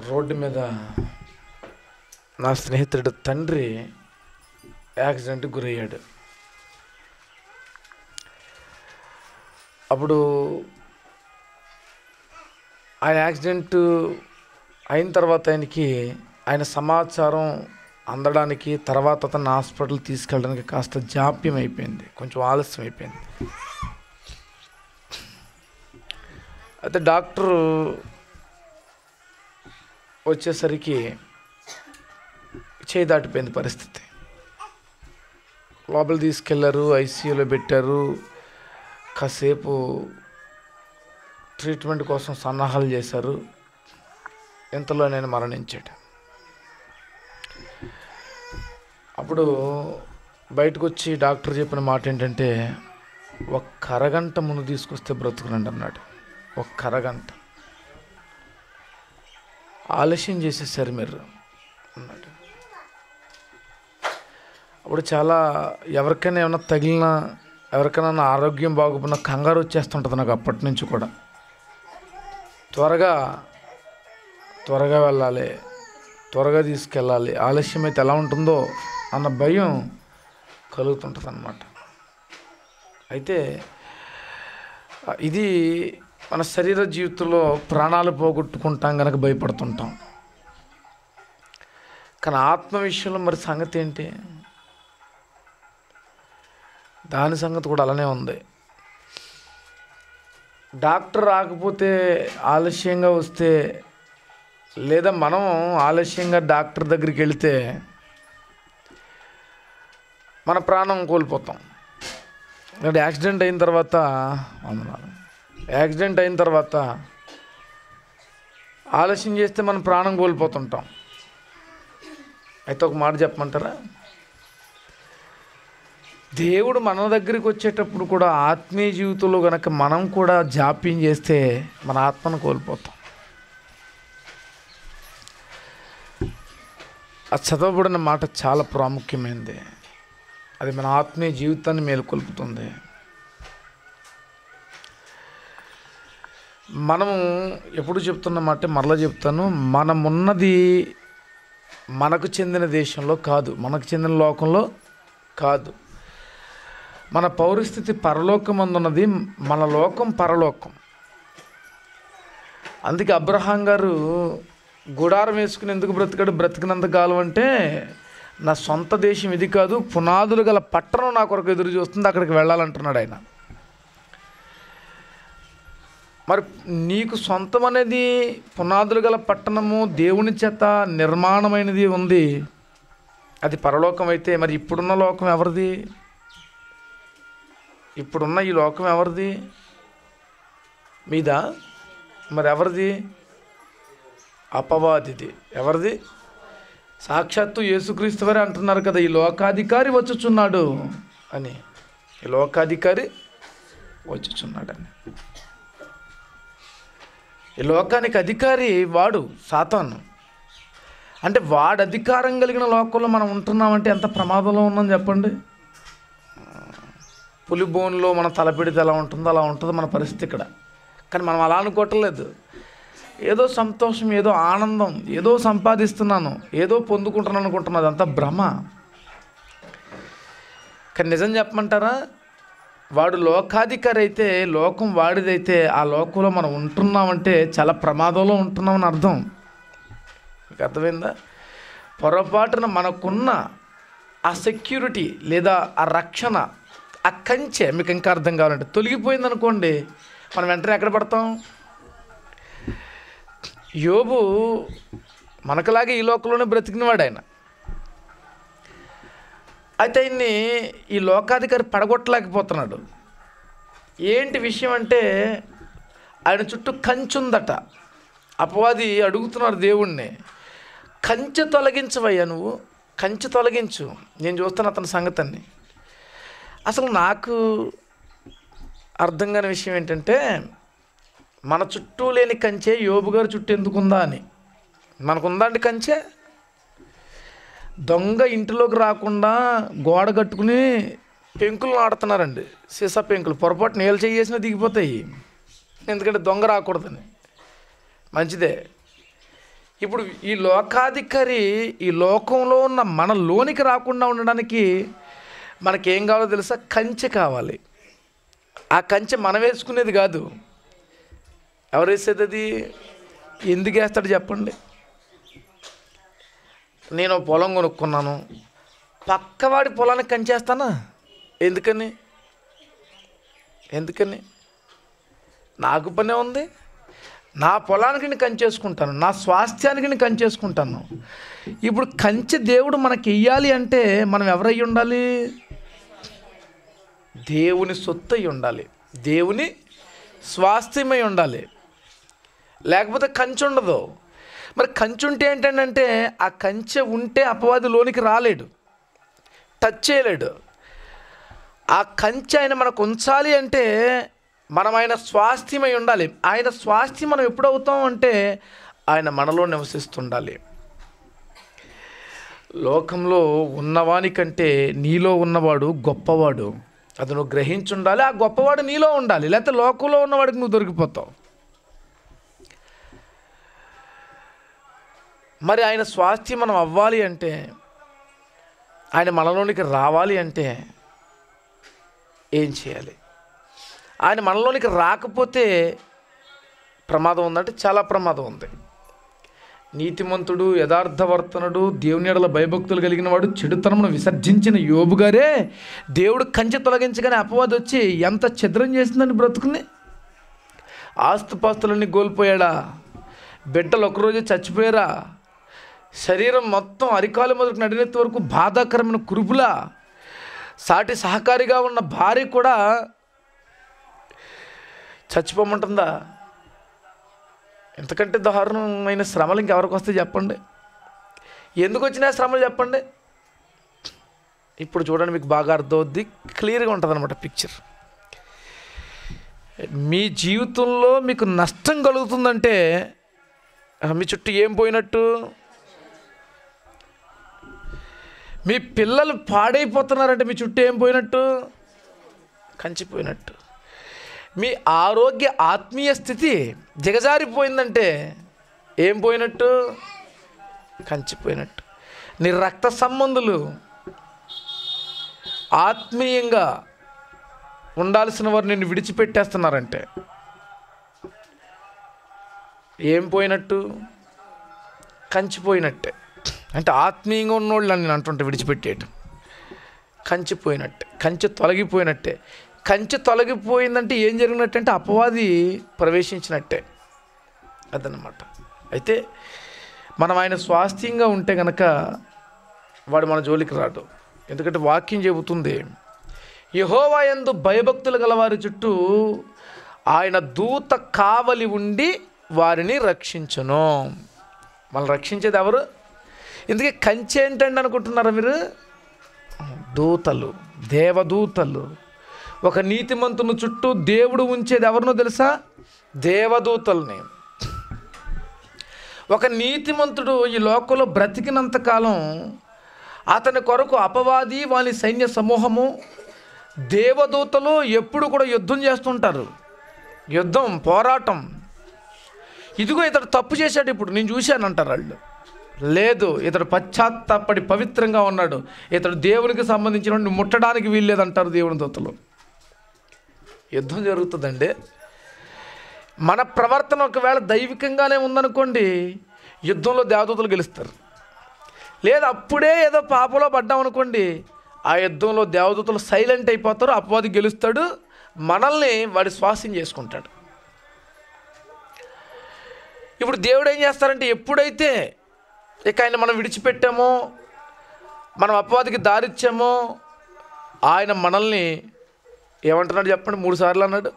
Road మీద నా స్నేహితుడు తండ్రి యాక్సిడెంట్కి గురయ్యాడు అప్పుడు ఆయన యాక్సిడెంట్ అయిన తర్వాత ఆయనకి ఆయన సమాచారం అందడానికి తర్వాత అతను హాస్పిటల్ తీసుకెళ్ళడానికి కాస్త జాప్యం అయిపోయింది కొంచెం ఆలస్యం అయిపోయింది అయితే డాక్టరు వచ్చేసరికి చేయి దాటిపోయింది పరిస్థితి లోపల తీసుకెళ్లారు ఐసీయూలో పెట్టారు కాసేపు ట్రీట్మెంట్ కోసం సన్నాహాలు చేశారు ఇంతలో నేను మరణించాడు అప్పుడు బయటకు వచ్చి డాక్టర్ చెప్పిన మాట ఏంటంటే ఒక్క అరగంట ముందు తీసుకొస్తే బ్రతుకునండి అన్నాడు ఒక్క అరగంట ఆలస్యం చేసేసారు మీరు అన్నాడు అప్పుడు చాలా ఎవరికైనా ఏమైనా తగిలినా ఎవరికైనా నా ఆరోగ్యం బాగోపోయినా కంగారు వచ్చేస్తుంటుంది నాకు అప్పటి నుంచి కూడా త్వరగా త్వరగా వెళ్ళాలి త్వరగా తీసుకెళ్ళాలి ఆలస్యం అయితే ఎలా ఉంటుందో అన్న భయం కలుగుతుంటుంది అన్నమాట అయితే ఆ, ఇది మన శరీర జీవితంలో ప్రాణాలు పోగొట్టుకుంటాం కనుక భయపడుతుంటాం కానీ ఆత్మ విషయంలో మరి సంగతి ఏంటి దాని సంగతి కూడా అలానే ఉంది డాక్టర్ రాకపోతే ఆలస్యంగా వస్తే లేదా మనం ఆలస్యంగా డాక్టర్ దగ్గరికి వెళితే మన ప్రాణం కోల్పోతాం అంటే యాక్సిడెంట్ అయిన తర్వాత వందనాలు యాక్సిడెంట్ అయిన తర్వాత ఆలస్యం చేస్తే మనం ప్రాణం కోల్పోతుంటాం అయితే ఒక మాట చెప్పమంటారా దేవుడు మన దగ్గరికి వచ్చేటప్పుడు కూడా ఆత్మీయ జీవితంలో కనుక మనం కూడా జాప్యం చేస్తే మన ఆత్మను కోల్పోతాం ఆ చదవబడిన మాట చాలా ప్రాముఖ్యమైనది అది మన ఆత్మీయ జీవితాన్ని మేలుకొల్పుతుంది మనము ఎప్పుడు చెప్తున్నమాట మరలా చెప్తాను మనమున్నది మనకు చెందిన దేశంలో కాదు మనకు చెందిన లోకంలో కాదు మన పౌరస్థితి పరలోకమందున్నది మన లోకం పరలోకం అందుకే అబ్రహాం గారు గుడారం వేసుకుని ఎందుకు బ్రతికాడు బ్రతికినంత కాలం అంటే నా సొంత దేశం ఇది కాదు పునాదులు గల పట్టణం నా కొరకు ఎదురు చూస్తుంది అక్కడికి వెళ్ళాలంటున్నాడు ఆయన మరి నీకు సొంతం అనేది పునాదులు గల పట్టణము దేవుని చేత నిర్మాణమైనది ఉంది అది పరలోకం అయితే మరి ఇప్పుడున్న లోకం ఎవరిది ఇప్పుడున్న ఈ లోకం ఎవరిది మీదా మరి ఎవరిది అపవాదిది ఎవరిది సాక్షాత్తు యేసుక్రీస్తు వారే అంటున్నారు కదా ఈ లోకాధికారి వచ్చుచున్నాడు అని ఈ లోకాధికారి వచ్చుచున్నాడని ఈ లోకానికి అధికారి వాడు సాతాను అంటే వాడు అధికారం కలిగిన లోకంలో మనం ఉంటున్నామంటే ఎంత ప్రమాదంలో ఉన్నాం చెప్పండి పులి బోన్లో మనం తలపెడితే ఎలా ఉంటుందో అలా ఉంటుంది మన పరిస్థితి ఇక్కడ కానీ మనం అలా అనుకోవట్లేదు ఏదో సంతోషం ఏదో ఆనందం ఏదో సంపాదిస్తున్నాను ఏదో పొందుకుంటున్నాను అనుకుంటున్నాను అదంతా భ్రమ కానీ నిజం చెప్పమంటారా వాడు లోకాధికారి అయితే లోకం వాడిదైతే ఆ లోకంలో మనం ఉంటున్నామంటే చాలా ప్రమాదంలో ఉంటున్నామని అర్థం మీకు అర్థమైందా పొరపాటున మనకున్న ఆ సెక్యూరిటీ లేదా ఆ రక్షణ ఆ కంచె మీకు ఇంకా అర్థం కావాలంటే తొలగిపోయింది అనుకోండి మనం వెంటనే ఎక్కడ పడతాం యోబు మనకులాగే ఈ లోకంలోనే బ్రతికినవాడు ఆయన అయితే ఆయన్ని ఈ లోకాధికారి పడగొట్టలేకపోతున్నాడు ఏంటి విషయం అంటే ఆయన చుట్టూ కంచుందట అపవాది అడుగుతున్నారు దేవుణ్ణి కంచె తొలగించవయ్యా నువ్వు కంచె తొలగించు నేను చూస్తాను అతని సంగతిని అసలు నాకు అర్థం కాని విషయం ఏంటంటే మన చుట్టూ లేని కంచె యోబు గారి చుట్టూ ఎందుకుందా అని మనకుందా అండి కంచె దొంగ ఇంటిలోకి రాకుండా గోడ కట్టుకుని పెంకులు ఆడుతున్నారండి సీసా పెంకులు పొరపాటు నీళ్ళు చేసినా దిగిపోతాయి ఎందుకంటే దొంగ రాకూడదని మంచిదే ఇప్పుడు ఈ లోకాధికారి ఈ లోకంలో ఉన్న మన లోనికి రాకుండా ఉండడానికి మనకేం కావాలో తెలుసా కంచె కావాలి ఆ కంచె మనం వేసుకునేది కాదు ఎవరు వేసేది అది ఎందుకు వేస్తాడు చెప్పండి నేను ఓ పొలం కొనుక్కున్నాను పక్కవాడి పొలానికి కంచేస్తానా ఎందుకని ఎందుకని నాకు పనే ఉంది నా పొలానికి నేను కంచేసుకుంటాను నా స్వాస్థ్యానికి నేను కంచేసుకుంటాను ఇప్పుడు కంచె దేవుడు మనకి ఇయ్యాలి అంటే మనం ఎవరై ఉండాలి దేవుని సొత్తు అయి ఉండాలి దేవుని స్వాస్థ్యమై ఉండాలి లేకపోతే కంచె ఉండదు మరి కంచె ఉంటే ఏంటంటే ఆ కంచె ఉంటే అపవాది లోనికి రాలేడు టచ్ చేయలేడు ఆ కంచె ఆయన మనకు ఉంచాలి అంటే మనం ఆయన స్వాస్థ్యమై ఉండాలి ఆయన స్వాస్థ్యం మనం ఎప్పుడు అవుతాం అంటే ఆయన మనలో నివసిస్తుండాలి లోకంలో ఉన్నవాని కంటే నీలో ఉన్నవాడు గొప్పవాడు అది నువ్వు గ్రహించుండాలి ఆ గొప్పవాడు నీలో ఉండాలి లేకపోతే లోకంలో ఉన్నవాడికి నువ్వు దొరికిపోతావు మరి ఆయన స్వాస్థ్యం మనం అవ్వాలి అంటే ఆయన మనలోనికి రావాలి అంటే ఏం చేయాలి ఆయన మనలోనికి రాకపోతే ప్రమాదం ఉందంటే చాలా ప్రమాదం ఉంది నీతిమంతుడు యథార్థవర్తనుడు దేవుని ఎడల భయభక్తులు కలిగిన వాడు చెడుతనమును విసర్జించిన యోబు గారే దేవుడు కంచె తొలగించగానే అపవాది వచ్చి ఎంత ఛిద్రం చేసిందని బ్రతుకుని ఆస్తుపాస్తులన్నీ కోల్పోయాడా బిడ్డలు ఒకరోజు చచ్చిపోయారా శరీరం మొత్తం అరికాలు మొదటి నడినెత్తి వరకు బాధాకరమైన కురుపులా సాటి సహకారిగా ఉన్న భార్య కూడా చచ్చిపోమంటుందా ఎంతకంటే దారుణమైన శ్రమలు ఇంకెవరికి వస్తాయి చెప్పండి ఎందుకు వచ్చినా శ్రమలు చెప్పండి ఇప్పుడు చూడండి మీకు బాగా అర్థమవుద్ది క్లియర్గా ఉంటుంది అనమాట పిక్చర్ మీ జీవితంలో మీకు నష్టం కలుగుతుందంటే ఆ, మీ చుట్టూ ఏం పోయినట్టు మీ పిల్లలు పాడైపోతున్నారంటే మీ చుట్టూ ఏం పోయినట్టు కంచిపోయినట్టు మీ ఆరోగ్య ఆత్మీయ స్థితి దిగజారిపోయిందంటే ఏం పోయినట్టు కంచిపోయినట్టు నీ రక్త సంబంధులు ఆత్మీయంగా ఉండాల్సిన వారు నిన్ను విడిచిపెట్టేస్తున్నారంటే ఏం పోయినట్టు కంచిపోయినట్టే అంటే ఆత్మీయంగా ఉన్నోళ్ళు నేను అంటుంటే విడిచిపెట్టేయటం కంచిపోయినట్టే కంచె తొలగిపోయినట్టే కంచె తొలగిపోయిందంటే ఏం జరిగినట్టే అంటే అపవాది ప్రవేశించినట్టే అదనమాట అయితే మనం ఆయన స్వాస్థ్యంగా ఉంటే గనక వాడు మన జోలికి రాడు ఎందుకంటే వాక్యం చెబుతుంది యహోవా యందు భయభక్తులు గల వారి చుట్టూ ఆయన దూత కావలి ఉండి వారిని రక్షించును మనల్ని రక్షించేది ఎవరు ఇందుకే కంచె ఏంటండి అనుకుంటున్నారా మీరు దూతలు దేవదూతలు ఒక నీతిమంతుని చుట్టూ దేవుడు ఉంచేది ఎవరినో తెలుసా దేవదూతల్ని ఒక నీతిమంతుడు ఈ లోకంలో బ్రతికినంత కాలం అతని కొరకు అపవాది వాని సైన్య సమూహము దేవదూతలు ఎప్పుడు కూడా యుద్ధం చేస్తుంటారు యుద్ధం పోరాటం ఇదిగో ఇతడు తప్పు చేశాడు ఇప్పుడు నేను చూశాను అంటారు వాళ్ళు లేదు ఇతడు పశ్చాత్తాపడి పవిత్రంగా ఉన్నాడు ఇతడు దేవునికి సంబంధించిన వాడిని ముట్టడానికి వీల్లేదంటారు దేవుని దూతలు యుద్ధం జరుగుతుందండి మన ప్రవర్తన ఒకవేళ దైవికంగానే ఉందనుకోండి యుద్ధంలో దేవదూతలు గెలుస్తారు లేదా అప్పుడే ఏదో పాపలో పడ్డాం అనుకోండి ఆ యుద్ధంలో దేవదూతలు సైలెంట్ అయిపోతారు అపవాది గెలుస్తాడు మనల్ని వాడి స్వాస్యం చేసుకుంటాడు ఇప్పుడు దేవుడు ఏం చేస్తారంటే ఎప్పుడైతే ఇక ఆయన మనం విడిచిపెట్టామో మనం అపవాదికి దారిచ్చామో ఆయన మనల్ని ఏమంటున్నాడు చెప్పండి మూడు సార్లు అన్నాడు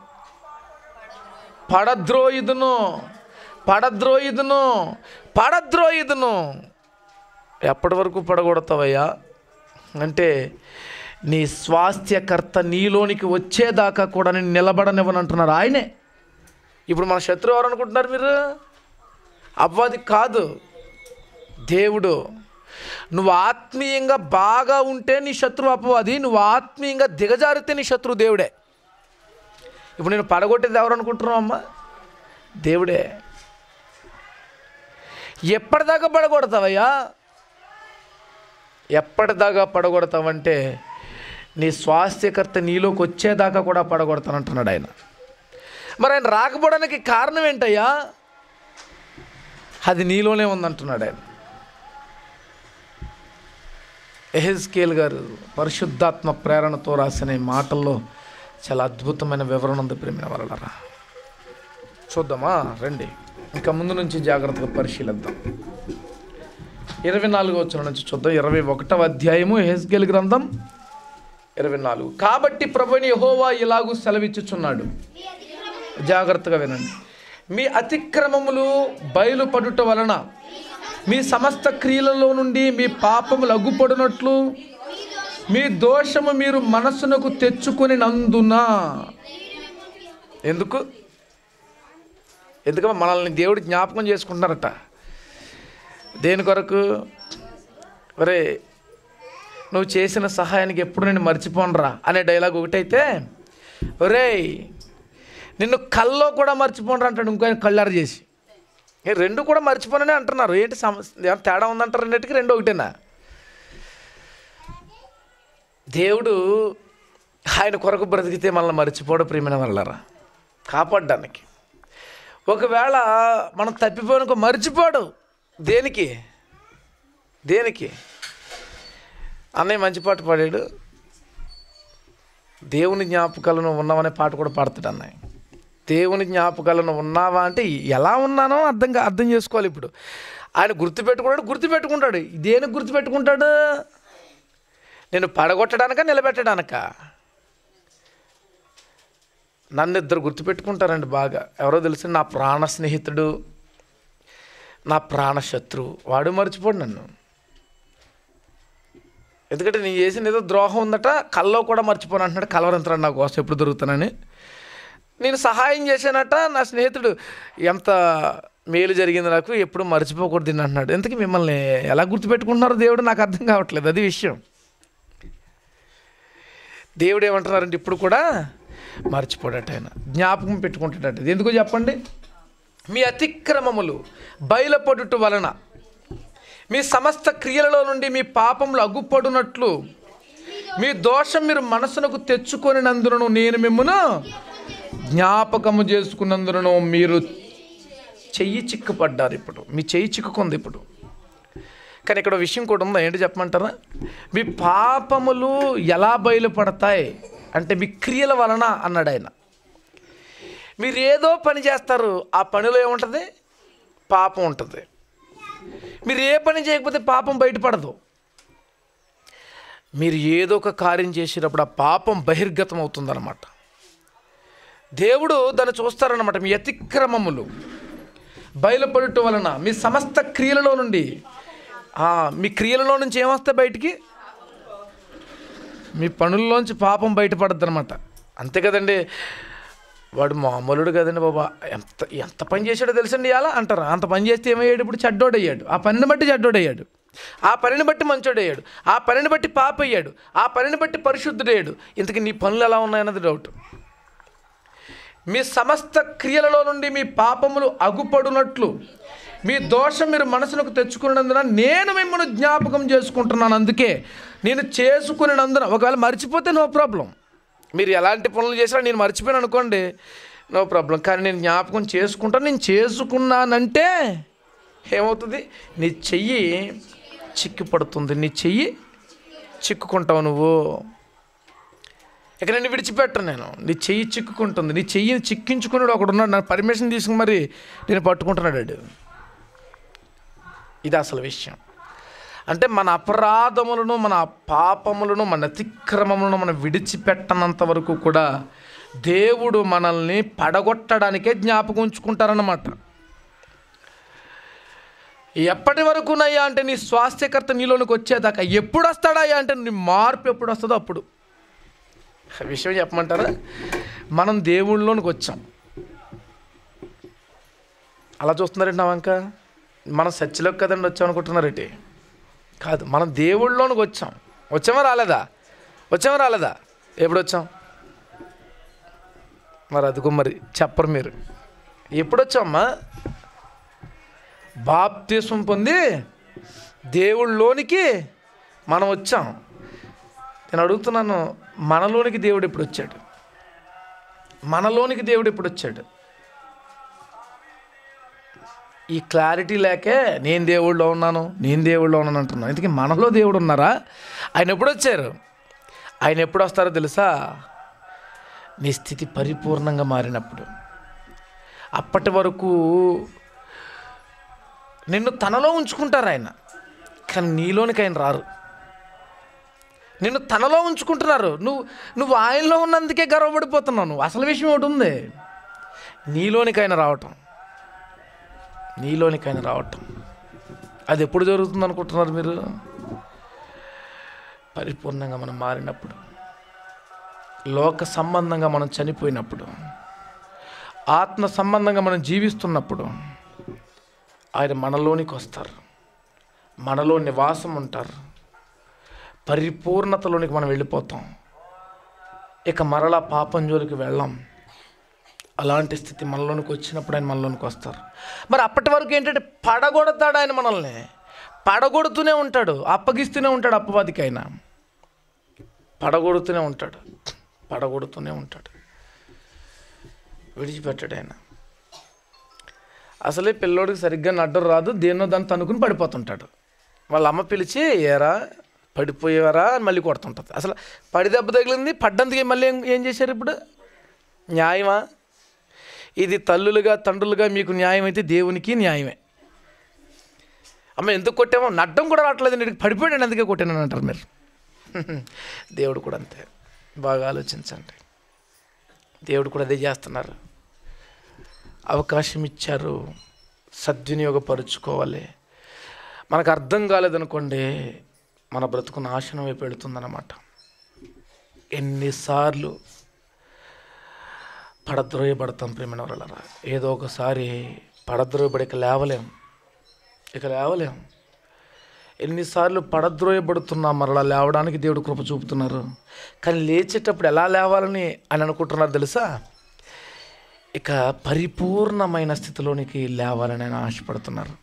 పడద్రోయిదును పడద్రోయిదును పడద్రోయిదును ఎప్పటి వరకు పడగొడతావయ్యా అంటే నీ స్వాస్థ్యకర్త నీలోనికి వచ్చేదాకా కూడా నేను నిలబడనివ్వను అంటున్నారు ఆయనే ఇప్పుడు మన శత్రువు ఎవరు అనుకుంటున్నారు మీరు అవ్వది కాదు దేవుడు నువ్వు ఆత్మీయంగా బాగా ఉంటే నీ శత్రువు అపవాది నువ్వు ఆత్మీయంగా దిగజారితే నీ శత్రువు దేవుడే ఇప్పుడు నేను పడగొట్టేది ఎవరు అనుకుంటున్నావు అమ్మా దేవుడే ఎప్పటిదాకా పడగొడతావయ్యా ఎప్పటిదాకా పడగొడతావంటే నీ స్వాస్థ్యకర్త నీలోకి వచ్చేదాకా కూడా పడగొడతానంటున్నాడు ఆయన మరి ఆయన రాకపోవడానికి కారణం ఏంటయ్యా అది నీలోనే ఉందంటున్నాడు ఆయన ఎహెజ్కేల్ గారు పరిశుద్ధాత్మ ప్రేరణతో రాసిన ఈ మాటల్లో చాలా అద్భుతమైన వివరణ ఉంది ప్రేమిన వలరా చూద్దామా రండి ఇంకా ముందు నుంచి జాగ్రత్తగా పరిశీలిద్దాం ఇరవై నాలుగు వచ్చిన నుంచి చూద్దాం ఇరవై ఒకటవ అధ్యాయము హెస్గెల్ గ్రంథం ఇరవై నాలుగు కాబట్టి ప్రభుని యహోవా ఇలాగూ సెలవిచ్చుచున్నాడు జాగ్రత్తగా వినండి మీ అతిక్రమములు బయలుపడుట వలన మీ సమస్త క్రియలలో నుండి మీ పాపములు అగ్గుపడినట్లు మీ దోషము మీరు మనస్సునకు తెచ్చుకొని నందున ఎందుకు ఎందుకంటే మనల్ని దేవుడు జ్ఞాపకం చేసుకుంటున్నారట దేని కొరకు ఒరే నువ్వు చేసిన సహాయానికి ఎప్పుడు నేను మర్చిపోనరా అనే డైలాగ్ ఒకటైతే ఒరేయ్ నిన్ను కల్లో కూడా మర్చిపోనరా అంటాడు ఇంకో ఆయన కళ్ళారు చేసి ఏ రెండు కూడా మర్చిపోనని అంటున్నారు ఏంటి సమస్య ఏమైనా తేడా ఉందంటారు రెండింటికి రెండు ఒకటేనా దేవుడు ఆయన కొరకు బ్రతికితే మనల్ని మర్చిపోవడం ప్రియమైన వాళ్ళరా కాపాడడానికి ఒకవేళ మనం తప్పిపోయినకో మర్చిపోడు దేనికి దేనికి అన్నయ్య మంచి పాట పాడాడు దేవుని జ్ఞాపకాలను ఉన్నావనే పాట కూడా పాడతాడు అన్నయ్య దేవుని జ్ఞాపకాలను ఉన్నావా అంటే ఎలా ఉన్నానో అర్థం కా- అర్థం చేసుకోవాలి ఇప్పుడు ఆయన గుర్తుపెట్టుకున్నాడు గుర్తుపెట్టుకుంటాడు దేనికి గుర్తుపెట్టుకుంటాడు నేను పడగొట్టడానిక నిలబెట్టడానిక నన్ను ఇద్దరు గుర్తుపెట్టుకుంటారండి బాగా ఎవరో తెలుసు నా ప్రాణ స్నేహితుడు నా ప్రాణ శత్రువు వాడు మర్చిపోడు నన్ను ఎందుకంటే నేను చేసిన ఏదో ద్రోహం ఉందట కల్లో కూడా మర్చిపోను అంటున్నాడు కలవరంతరాడు నా కోసం ఎప్పుడు దొరుకుతానని నేను సహాయం చేశానట నా స్నేహితుడు ఎంత మేలు జరిగింది నాకు ఎప్పుడు మర్చిపోకూడదు దీన్ని అంటున్నాడు ఎందుకు మిమ్మల్ని ఎలా గుర్తుపెట్టుకుంటున్నారో దేవుడు నాకు అర్థం కావట్లేదు అది విషయం దేవుడు ఏమంటున్నారంటే ఇప్పుడు కూడా మర్చిపోడట ఆయన జ్ఞాపకం పెట్టుకుంటాడట ఇది ఎందుకో చెప్పండి మీ అతిక్రమములు బయలుపడుట వలన మీ సమస్త క్రియలలో నుండి మీ పాపములు అగ్గుపడునట్లు మీ దోషం మీరు మనసునకు తెచ్చుకొనినందును నేను మిమ్మను జ్ఞాపకము చేసుకున్నందును మీరు చెయ్యి చిక్కుపడ్డారు ఇప్పుడు మీ చెయ్యి చిక్కుకుంది ఇప్పుడు కానీ ఇక్కడ ఒక విషయం కూడా ఉందా ఏంటి చెప్పమంటారా మీ పాపములు ఎలా బయలుపడతాయి అంటే మీ క్రియల వలన అన్నాడు ఆయన మీరు ఏదో పని చేస్తారు ఆ పనిలో ఏముంటుంది పాపం ఉంటుంది మీరు ఏ పని చేయకపోతే పాపం బయటపడదు మీరు ఏదో ఒక కార్యం చేసేటప్పుడు ఆ పాపం బహిర్గతం అవుతుందన్నమాట దేవుడు దాన్ని చూస్తారన్నమాట మీ అతిక్రమములు బయలుపడుట వలన మీ సమస్త క్రియలలో నుండి ఆ, మీ క్రియలలో నుంచి ఏమొస్తాయి బయటికి మీ పనుల్లోంచి పాపం బయటపడద్దు అనమాట అంతే కదండి వాడు మామూలుడు కదండి బాబా ఎంత ఎంత పని చేశాడో తెలుసండి ఇలా అంటారు అంత పని చేస్తే ఏమయ్యాడు ఇప్పుడు చెడ్డోడయ్యాడు ఆ పనిని బట్టి చెడ్డోడయ్యాడు ఆ పనిని బట్టి మంచోడయ్యాడు ఆ పనిని బట్టి పాప అయ్యాడు ఆ పనిని బట్టి పరిశుద్ధుడయ్యాడు ఇంతకీ నీ పనులు ఎలా ఉన్నాయన్నది డౌట్ మీ సమస్త క్రియలలో నుండి మీ పాపములు అగుపడునట్లు మీ దోషం మీరు మనసులకు తెచ్చుకున్నందున నేను మిమ్మల్ని జ్ఞాపకం చేసుకుంటున్నాను అందుకే నేను చేసుకునేందున ఒకవేళ మర్చిపోతే నో ప్రాబ్లం మీరు ఎలాంటి పనులు చేసినా నేను మర్చిపోయాను అనుకోండి నో ప్రాబ్లం కానీ నేను జ్ఞాపకం చేసుకుంటాను నేను చేసుకున్నానంటే ఏమవుతుంది నీ చెయ్యి చిక్కి పడుతుంది నీ చెయ్యి చిక్కుకుంటావు నువ్వు ఇక నేను విడిచిపెట్టను నేను నీ చెయ్యి చిక్కుకుంటుంది నీ చెయ్యిని చిక్కించుకున్నాడు ఒకడు ఉన్నాడు నాకు పర్మిషన్ తీసుకుని మరి నేను పట్టుకుంటున్నాడు వాడు. ఇది అసలు విషయం అంటే మన అపరాధములను మన పాపములను మన అతిక్రమములను మనం విడిచిపెట్టనంత వరకు కూడా దేవుడు మనల్ని పడగొట్టడానికే జ్ఞాపకం ఉంచుకుంటారన్నమాట ఎప్పటి వరకునయ్యా అంటే నీ స్వాస్థ్యకర్త నీలోనికి వచ్చేదాకా ఎప్పుడు వస్తాడయ్యా అంటే నీ మార్పు ఎప్పుడు వస్తుందో అప్పుడు విషయం చెప్పమంటారా మనం దేవుళ్ళలోనికి వచ్చాం అలా చూస్తున్నారండి నా వంక మనం సత్యలోకి కదండి వచ్చాం అనుకుంటున్నారేంటి కాదు మనం దేవుళ్ళలోనికి వచ్చాం వచ్చామా రాలేదా వచ్చామా రాలేదా ఎప్పుడు వచ్చాం మరి అదిగో మరి చెప్పరు మీరు ఎప్పుడు వచ్చామా బాప్తీసం పొంది దేవుళ్ళలోనికి మనం వచ్చాం నేను అడుగుతున్నాను మనలోనికి దేవుడు ఎప్పుడు వచ్చాడు మనలోనికి దేవుడు ఎప్పుడు వచ్చాడు ఈ క్లారిటీ లేకే నేను దేవుళ్ళో ఉన్నాను నేను దేవుళ్ళో ఉన్నాను అంటున్నాను ఇంతకీ మనలో దేవుడు ఉన్నారా ఆయన ఎప్పుడు వచ్చారు ఆయన ఎప్పుడు వస్తారో తెలుసా నీ స్థితి పరిపూర్ణంగా మారినప్పుడు అప్పటి వరకు నిన్ను తనలో ఉంచుకుంటారు ఆయన కానీ నీలోనికి ఆయన రారు నిన్ను తనలో ఉంచుకుంటున్నారు నువ్వు నువ్వు ఆయనలో ఉన్నందుకే గర్వపడిపోతున్నావు నువ్వు అసలు విషయం ఒకటి ఉంది నీలోనికి ఆయన రావటం నీలోనికి ఆయన రావటం అది ఎప్పుడు జరుగుతుంది అనుకుంటున్నారు మీరు పరిపూర్ణంగా మనం మారినప్పుడు లోక సంబంధంగా మనం చనిపోయినప్పుడు ఆత్మ సంబంధంగా మనం జీవిస్తున్నప్పుడు ఆయన మనలోనికి వస్తారు మనలో నివాసం ఉంటారు పరిపూర్ణతలోనికి మనం వెళ్ళిపోతాం ఇక మరలా పాపం జోలికి వెళ్ళాం అలాంటి స్థితి మనలోనికి వచ్చినప్పుడు ఆయన మనలోనికి వస్తారు మరి అప్పటి వరకు ఏంటంటే పడగొడతాడు ఆయన మనల్ని పడగొడుతూనే ఉంటాడు అప్పగిస్తూనే ఉంటాడు అప్పవాదికి ఆయన పడగొడుతూనే ఉంటాడు పడగొడుతూనే ఉంటాడు విడిచిపెట్టాడు ఆయన అసలే పిల్లోడికి సరిగ్గా నడ్డం రాదు దేన్నో దాన్ని తనుకుని పడిపోతుంటాడు వాళ్ళ అమ్మ పిలిచి ఏరా పడిపోయేవారా అని మళ్ళీ కొడుతుంటుంది అసలు పడి దెబ్బ తగిలింది పడ్డందుకే మళ్ళీ ఏం ఏం చేశారు ఇప్పుడు న్యాయమా ఇది తల్లులుగా తండ్రులుగా మీకు న్యాయం అయితే దేవునికి న్యాయమే అమ్మ ఎందుకు కొట్టామో నడ్డం కూడా రావట్లేదు నీకు పడిపోయాడు అందుకే కొట్టానని అంటారు మీరు దేవుడు కూడా అంతే బాగా ఆలోచించండి దేవుడు కూడా అదే చేస్తున్నారు అవకాశం ఇచ్చారు సద్వినియోగపరుచుకోవాలి మనకు అర్థం కాలేదనుకోండి మన బ్రతుకు నాశనం వైపు వెళుతుందన్నమాట ఎన్నిసార్లు పడద్రోయబడతాం ప్రేమైన వాళ్ళరా ఏదో ఒకసారి పడద్రోయబడి ఇక లేవలేం ఇక లేవలేం ఎన్నిసార్లు పడద్రోయబడుతున్నాం మరలా లేవడానికి దేవుడు కృప చూపుతున్నారు కానీ లేచేటప్పుడు ఎలా లేవాలని అని అనుకుంటున్నారు తెలుసా ఇక పరిపూర్ణమైన స్థితిలోనికి లేవాలని ఆయన ఆశపడుతున్నారు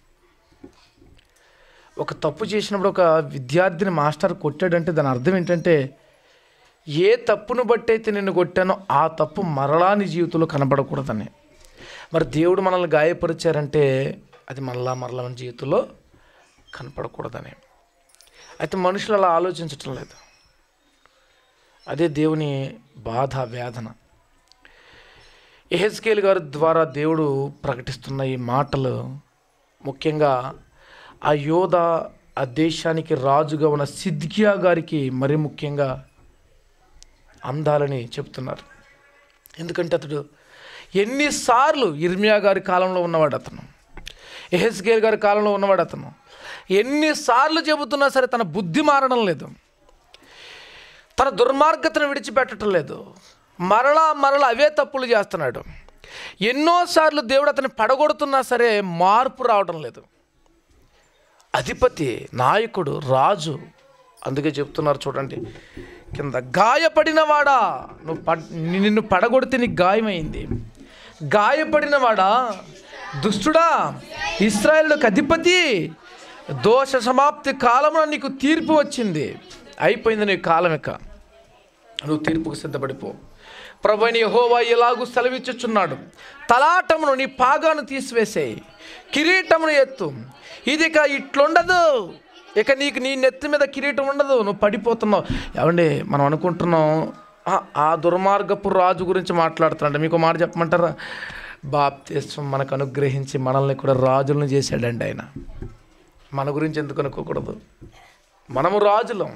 ఒక తప్పు చేసినప్పుడు ఒక విద్యార్థిని మాస్టర్ కొట్టాడంటే దాని అర్థం ఏంటంటే ఏ తప్పును బట్టి అయితే నిన్ను కొట్టానో ఆ తప్పు మరలా నీ జీవితంలో కనబడకూడదని మరి దేవుడు మనల్ని గాయపరిచారంటే అది మరలా మరలా మన జీవితంలో కనపడకూడదని అయితే మనుషులు అలా ఆలోచించటం లేదు అదే దేవుని బాధ వేదన ఎహెస్కేల్ గారి ద్వారా దేవుడు ప్రకటిస్తున్న ఈ మాటలు ముఖ్యంగా ఆ యోధ ఆ దేశానికి రాజుగా ఉన్న సిద్కియా గారికి మరి ముఖ్యంగా అందాలని చెప్తున్నారు ఎందుకంటే అతడు ఎన్నిసార్లు ఇర్మియా గారి కాలంలో ఉన్నవాడు అతను ఎహెస్కేల్ గారి కాలంలో ఉన్నవాడు అతను ఎన్నిసార్లు చెబుతున్నా సరే తన బుద్ధి మారడం లేదు తన దుర్మార్గతను విడిచిపెట్టడం లేదు మరలా మరలా అవే తప్పులు చేస్తున్నాడు ఎన్నోసార్లు దేవుడు అతన్ని పడగొడుతున్నా సరే మార్పు రావడం లేదు అధిపతి నాయకుడు రాజు అందుకే చెప్తున్నారు చూడండి కింద గాయపడినవాడా నువ్వు పడ్ నిన్ను పడగొడితే నీకు గాయమైంది గాయపడినవాడా దుష్టుడా ఇస్రాయేల్కి అధిపతి దోష సమాప్తి కాలమున నీకు తీర్పు వచ్చింది అయిపోయింది నీ కాలం ఇక నువ్వు తీర్పుకు సిద్ధపడిపో ప్రభుని యెహోవా ఇలాగూ సెలవిచ్చుచున్నాడు తలాటమును నీ పాగాను తీసివేసేయి కిరీటమును ఎత్తు ఇది ఇక ఇట్లుండదు ఇక నీకు నీ నెత్తి మీద కిరీటం ఉండదు నువ్వు పడిపోతున్నావు ఏమండి మనం అనుకుంటున్నాం "ఆ, ఆ దుర్మార్గపు రాజు గురించి మాట్లాడుతున్నాడు మీకు ఒక మాట చెప్పమంటారా బాప్తీసం మనకు అనుగ్రహించి మనల్ని కూడా రాజులను చేశాడండి ఆయన మన గురించి ఎందుకు అనుకోకూడదు మనము రాజులం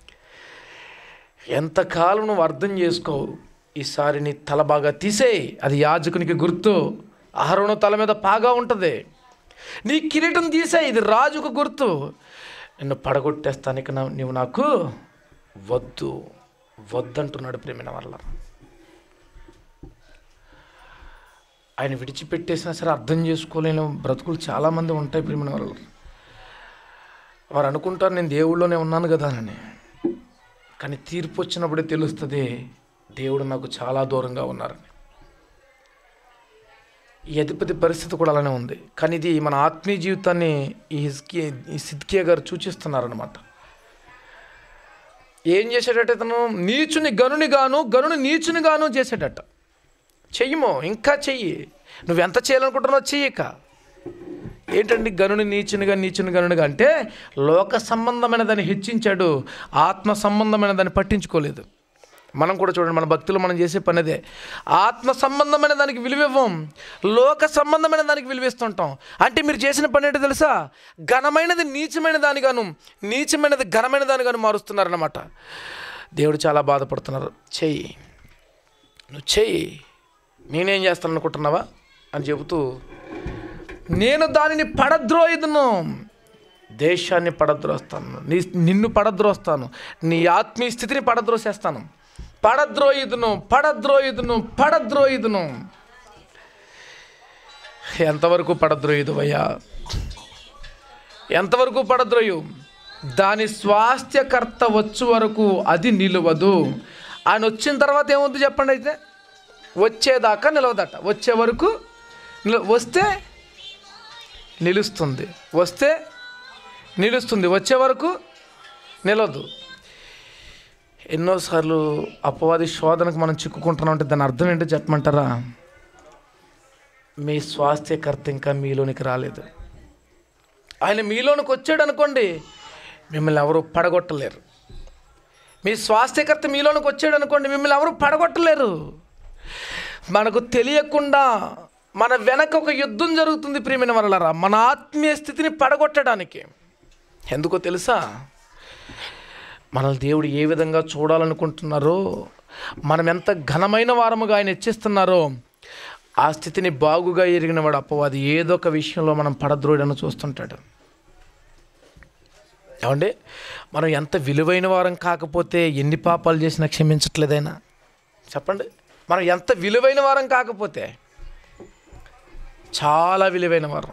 ఎంతకాలం నువ్వు అర్థం చేసుకో ఈసారి నీ తల బాగా తీసేయి అది యాజకునికి గుర్తు ఆహారం తల మీద పాగా ఉంటుంది నీ కిరీటం తీసేయి ఇది రాజుకు గుర్తు నిన్ను పడగొట్టేస్తాను ఇక నా- నీవు నాకు వద్దు వద్దంటున్నాడు ప్రేమిన వల్ల ఆయన విడిచిపెట్టేసినా సరే అర్థం చేసుకోలేని బ్రతుకులు చాలామంది ఉంటాయి ప్రేమిన వల్ల వారు అనుకుంటారు నేను దేవుళ్ళలోనే ఉన్నాను కదా అని కానీ తీర్పు వచ్చినప్పుడే తెలుస్తుంది దేవుడు నాకు చాలా దూరంగా ఉన్నారని ఈ అధిపతి పరిస్థితి కూడా అలానే ఉంది కానీ ఇది మన ఆత్మీయ జీవితాన్ని ఈ హిస్కి ఈ సిద్కియా గారు సూచిస్తున్నారనమాట ఏం చేసేటట్టు ఇతను నీచుని గనుని గాను గనుని నీచుని గాను చేసేటట్ట చెయ్యమో ఇంకా చెయ్యి నువ్వెంత చేయాలనుకుంటున్నావు చెయ్యక ఏంటండి గనుని నీచునిగా నీచుని గనునిగా అంటే లోక సంబంధమైన దాన్ని హెచ్చించాడు ఆత్మ సంబంధమైన దాన్ని పట్టించుకోలేదు మనం కూడా చూడండి మన భక్తులు మనం చేసే పని అదే ఆత్మ సంబంధమైన దానికి విలువివ్వం లోక సంబంధమైన దానికి విలువిస్తుంటాం అంటే మీరు చేసిన పని ఏంటో తెలుసా ఘనమైనది నీచమైన దానిగాను నీచమైనది ఘనమైన దానిగాను మారుస్తున్నారన్నమాట దేవుడు చాలా బాధపడుతున్నారు చెయ్యి నువ్వు చెయ్యి నేనేం చేస్తాను అనుకుంటున్నావా అని చెబుతూ నేను దానిని పడద్రోయిదును దేశాన్ని పడద్రోస్తాను నీ నిన్ను పడద్రోస్తాను నీ ఆత్మీయ స్థితిని పడద్రోసేస్తాను పడద్రోయిదును పడద్రోయిదును పడద్రోయిదును ఎంతవరకు పడద్రోయిదువయ్యా ఎంతవరకు పడద్రోయు దాని స్వాస్థ్యకర్త వచ్చు వరకు అది నిలవదు ఆయన వచ్చిన తర్వాత ఏమవుతుంది చెప్పండి అయితే వచ్చేదాకా నిలవదట వచ్చే వరకు నిల వస్తే నిలుస్తుంది వస్తే నిలుస్తుంది వచ్చే వరకు నిలవదు ఎన్నోసార్లు అపవాది శోధనకు మనం చిక్కుకుంటున్నాం అంటే దాని అర్థం ఏంటో చెప్పమంటారా మీ స్వాస్థ్యకర్త ఇంకా మీలోనికి రాలేదు ఆయన మీలోనికి వచ్చాడు అనుకోండి మిమ్మల్ని ఎవరు పడగొట్టలేరు మీ స్వాస్థ్యకర్త మీలోనికి వచ్చాడు అనుకోండి మిమ్మల్ని ఎవరు పడగొట్టలేరు మనకు తెలియకుండా మన వెనక ఒక యుద్ధం జరుగుతుంది ప్రియమైన వరలరా మన ఆత్మీయ స్థితిని పడగొట్టడానికి ఎందుకో తెలుసా మనల్ని దేవుడు ఏ విధంగా చూడాలనుకుంటున్నారో మనం ఎంత ఘనమైన వారముగా ఆయన హెచ్చిస్తున్నారో ఆ స్థితిని బాగుగా ఎరిగిన వాడు అప్పవాది ఏదో ఒక విషయంలో మనం పడద్రోడని చూస్తుంటాడు ఏమండి మనం ఎంత విలువైన వారం కాకపోతే ఎన్ని పాపాలు చేసినా క్షమించట్లేదైనా చెప్పండి మనం ఎంత విలువైన వారం కాకపోతే చాలా విలువైన వారం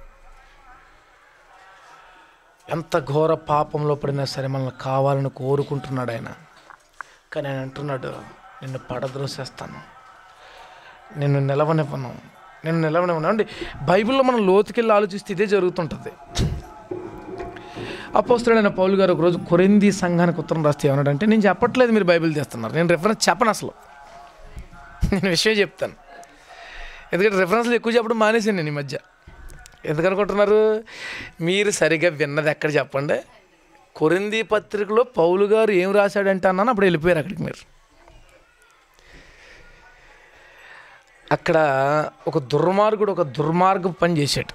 ఎంత ఘోర పాపంలో పడినా సరే మనల్ని కావాలని కోరుకుంటున్నాడు ఆయన కానీ ఆయన అంటున్నాడు నిన్ను పడద్రోసేస్తాను నిన్ను నిలవనివ్వను నిన్ను నిలవనివ్వను అండి బైబిల్లో మనం లోతుకెళ్ళి ఆలోచిస్తే ఇదే జరుగుతుంటుంది అపోస్తుడైన పౌలు గారు ఒకరోజు కొరింది సంఘానికి ఉత్తరం రాస్తే ఏమన్నాడంటే నేను చెప్పట్లేదు మీరు బైబిల్ చేస్తున్నారు నేను రిఫరెన్స్ చెప్పను అసలు నేను విషయం చెప్తాను ఎందుకంటే రిఫరెన్స్లు ఎక్కువ చెప్పడం మానేసాను నేను ఈ మధ్య ఎందుకనుకుంటున్నారు మీరు సరిగ్గా విన్నది ఎక్కడ చెప్పండి కొరింది పత్రికలో పౌలు గారు ఏం రాశాడంటే అన్నాను అప్పుడు వెళ్ళిపోయారు అక్కడికి మీరు అక్కడ ఒక దుర్మార్గుడు ఒక దుర్మార్గం పని చేశాడు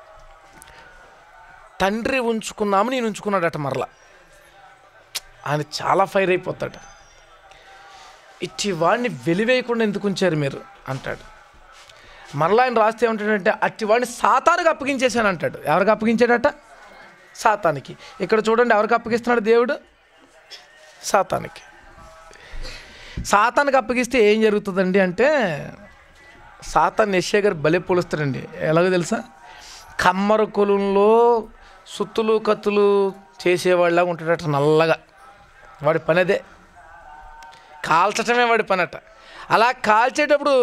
తండ్రి ఉంచుకున్నాము నేను ఉంచుకున్నాడట మరలా ఆయన చాలా ఫైర్ అయిపోతాడు ఇచ్చి వాడిని వెలివేయకుండా ఎందుకు ఉంచారు మీరు అంటాడు మరలా ఆయన రాస్తే ఏమంటాడంటే అట్టి వాడిని సాతానికి అప్పగించేశాను అంటాడు ఎవరికి అప్పగించాడట సాతానికి ఇక్కడ చూడండి ఎవరికి అప్పగిస్తున్నాడు దేవుడు సాతానికి సాతానికి అప్పగిస్తే ఏం జరుగుతుందండి అంటే సాతాన్ యశ్య గారు బలి పోలుస్తాడండి ఎలాగో తెలుసా కమ్మర కొలంలో సుత్తులు కత్తులు చేసేవాళ్ళగా ఉంటాడట నల్లగా వాడి పని అదే కాల్చటమే వాడి పని అట అలా కాల్చేటప్పుడు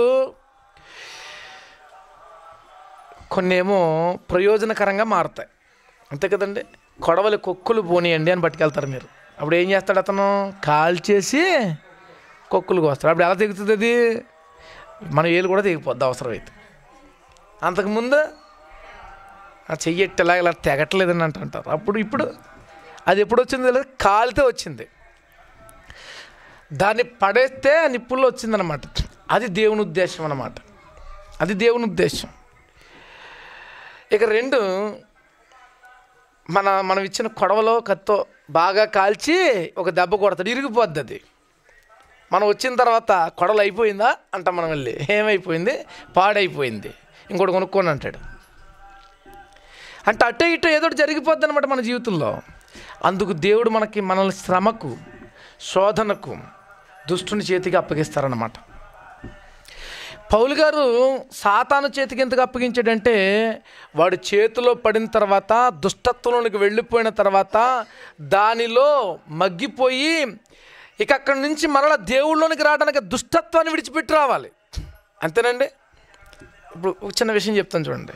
కొన్ని ఏమో ప్రయోజనకరంగా మారుతాయి అంతే కదండి కొడవలి కొక్కులు పోనీయండి అని పట్టుకెళ్తారు మీరు అప్పుడు ఏం చేస్తాడు అతను కాల్చేసి కొక్కులు కోస్తాడు అప్పుడు ఎలా తెగుతుంది అది మన ఏలు కూడా తెగిపోద్ది అవసరమైతే అంతకుముందు ఆ చెయ్యి ఎట్టేలా ఇలా తెగట్లేదని అంటుంటారు అప్పుడు ఇప్పుడు అది ఎప్పుడు వచ్చింది తెలియదు కాలితే వచ్చింది దాన్ని పడేస్తే ఆ నిప్పుల్లో వచ్చిందనమాట అది దేవుని ఉద్దేశం అన్నమాట అది దేవుని ఉద్దేశం ఇక రెండు మన మనం ఇచ్చిన కొడవలో కత్తో బాగా కాల్చి ఒక దెబ్బ కొడతాడు ఇరిగిపోద్ది అది మనం వచ్చిన తర్వాత కొడలు అయిపోయిందా అంటాం మనం వెళ్ళి ఏమైపోయింది పాడైపోయింది ఇంకోటి కొనుక్కోని అంటాడు అంటే అట్టే ఇట్టే ఏదో ఒకటి జరిగిపోద్ది అనమాట మన జీవితంలో అందుకు దేవుడు మనకి మనల్ని శ్రమకు శోధనకు దుష్టుని చేతికి అప్పగిస్తారన్నమాట పౌలు గారు సాతాను చేతికి ఎందుకు అప్పగించాడంటే వాడి చేతిలో పడిన తర్వాత దుష్టత్వంలోనికి వెళ్ళిపోయిన తర్వాత దానిలో మగ్గిపోయి ఇక అక్కడి నుంచి మరలా దేవుళ్ళలోనికి రావడానికి దుష్టత్వాన్ని విడిచిపెట్టి రావాలి అంతేనండి ఇప్పుడు ఒక చిన్న విషయం చెప్తాను చూడండి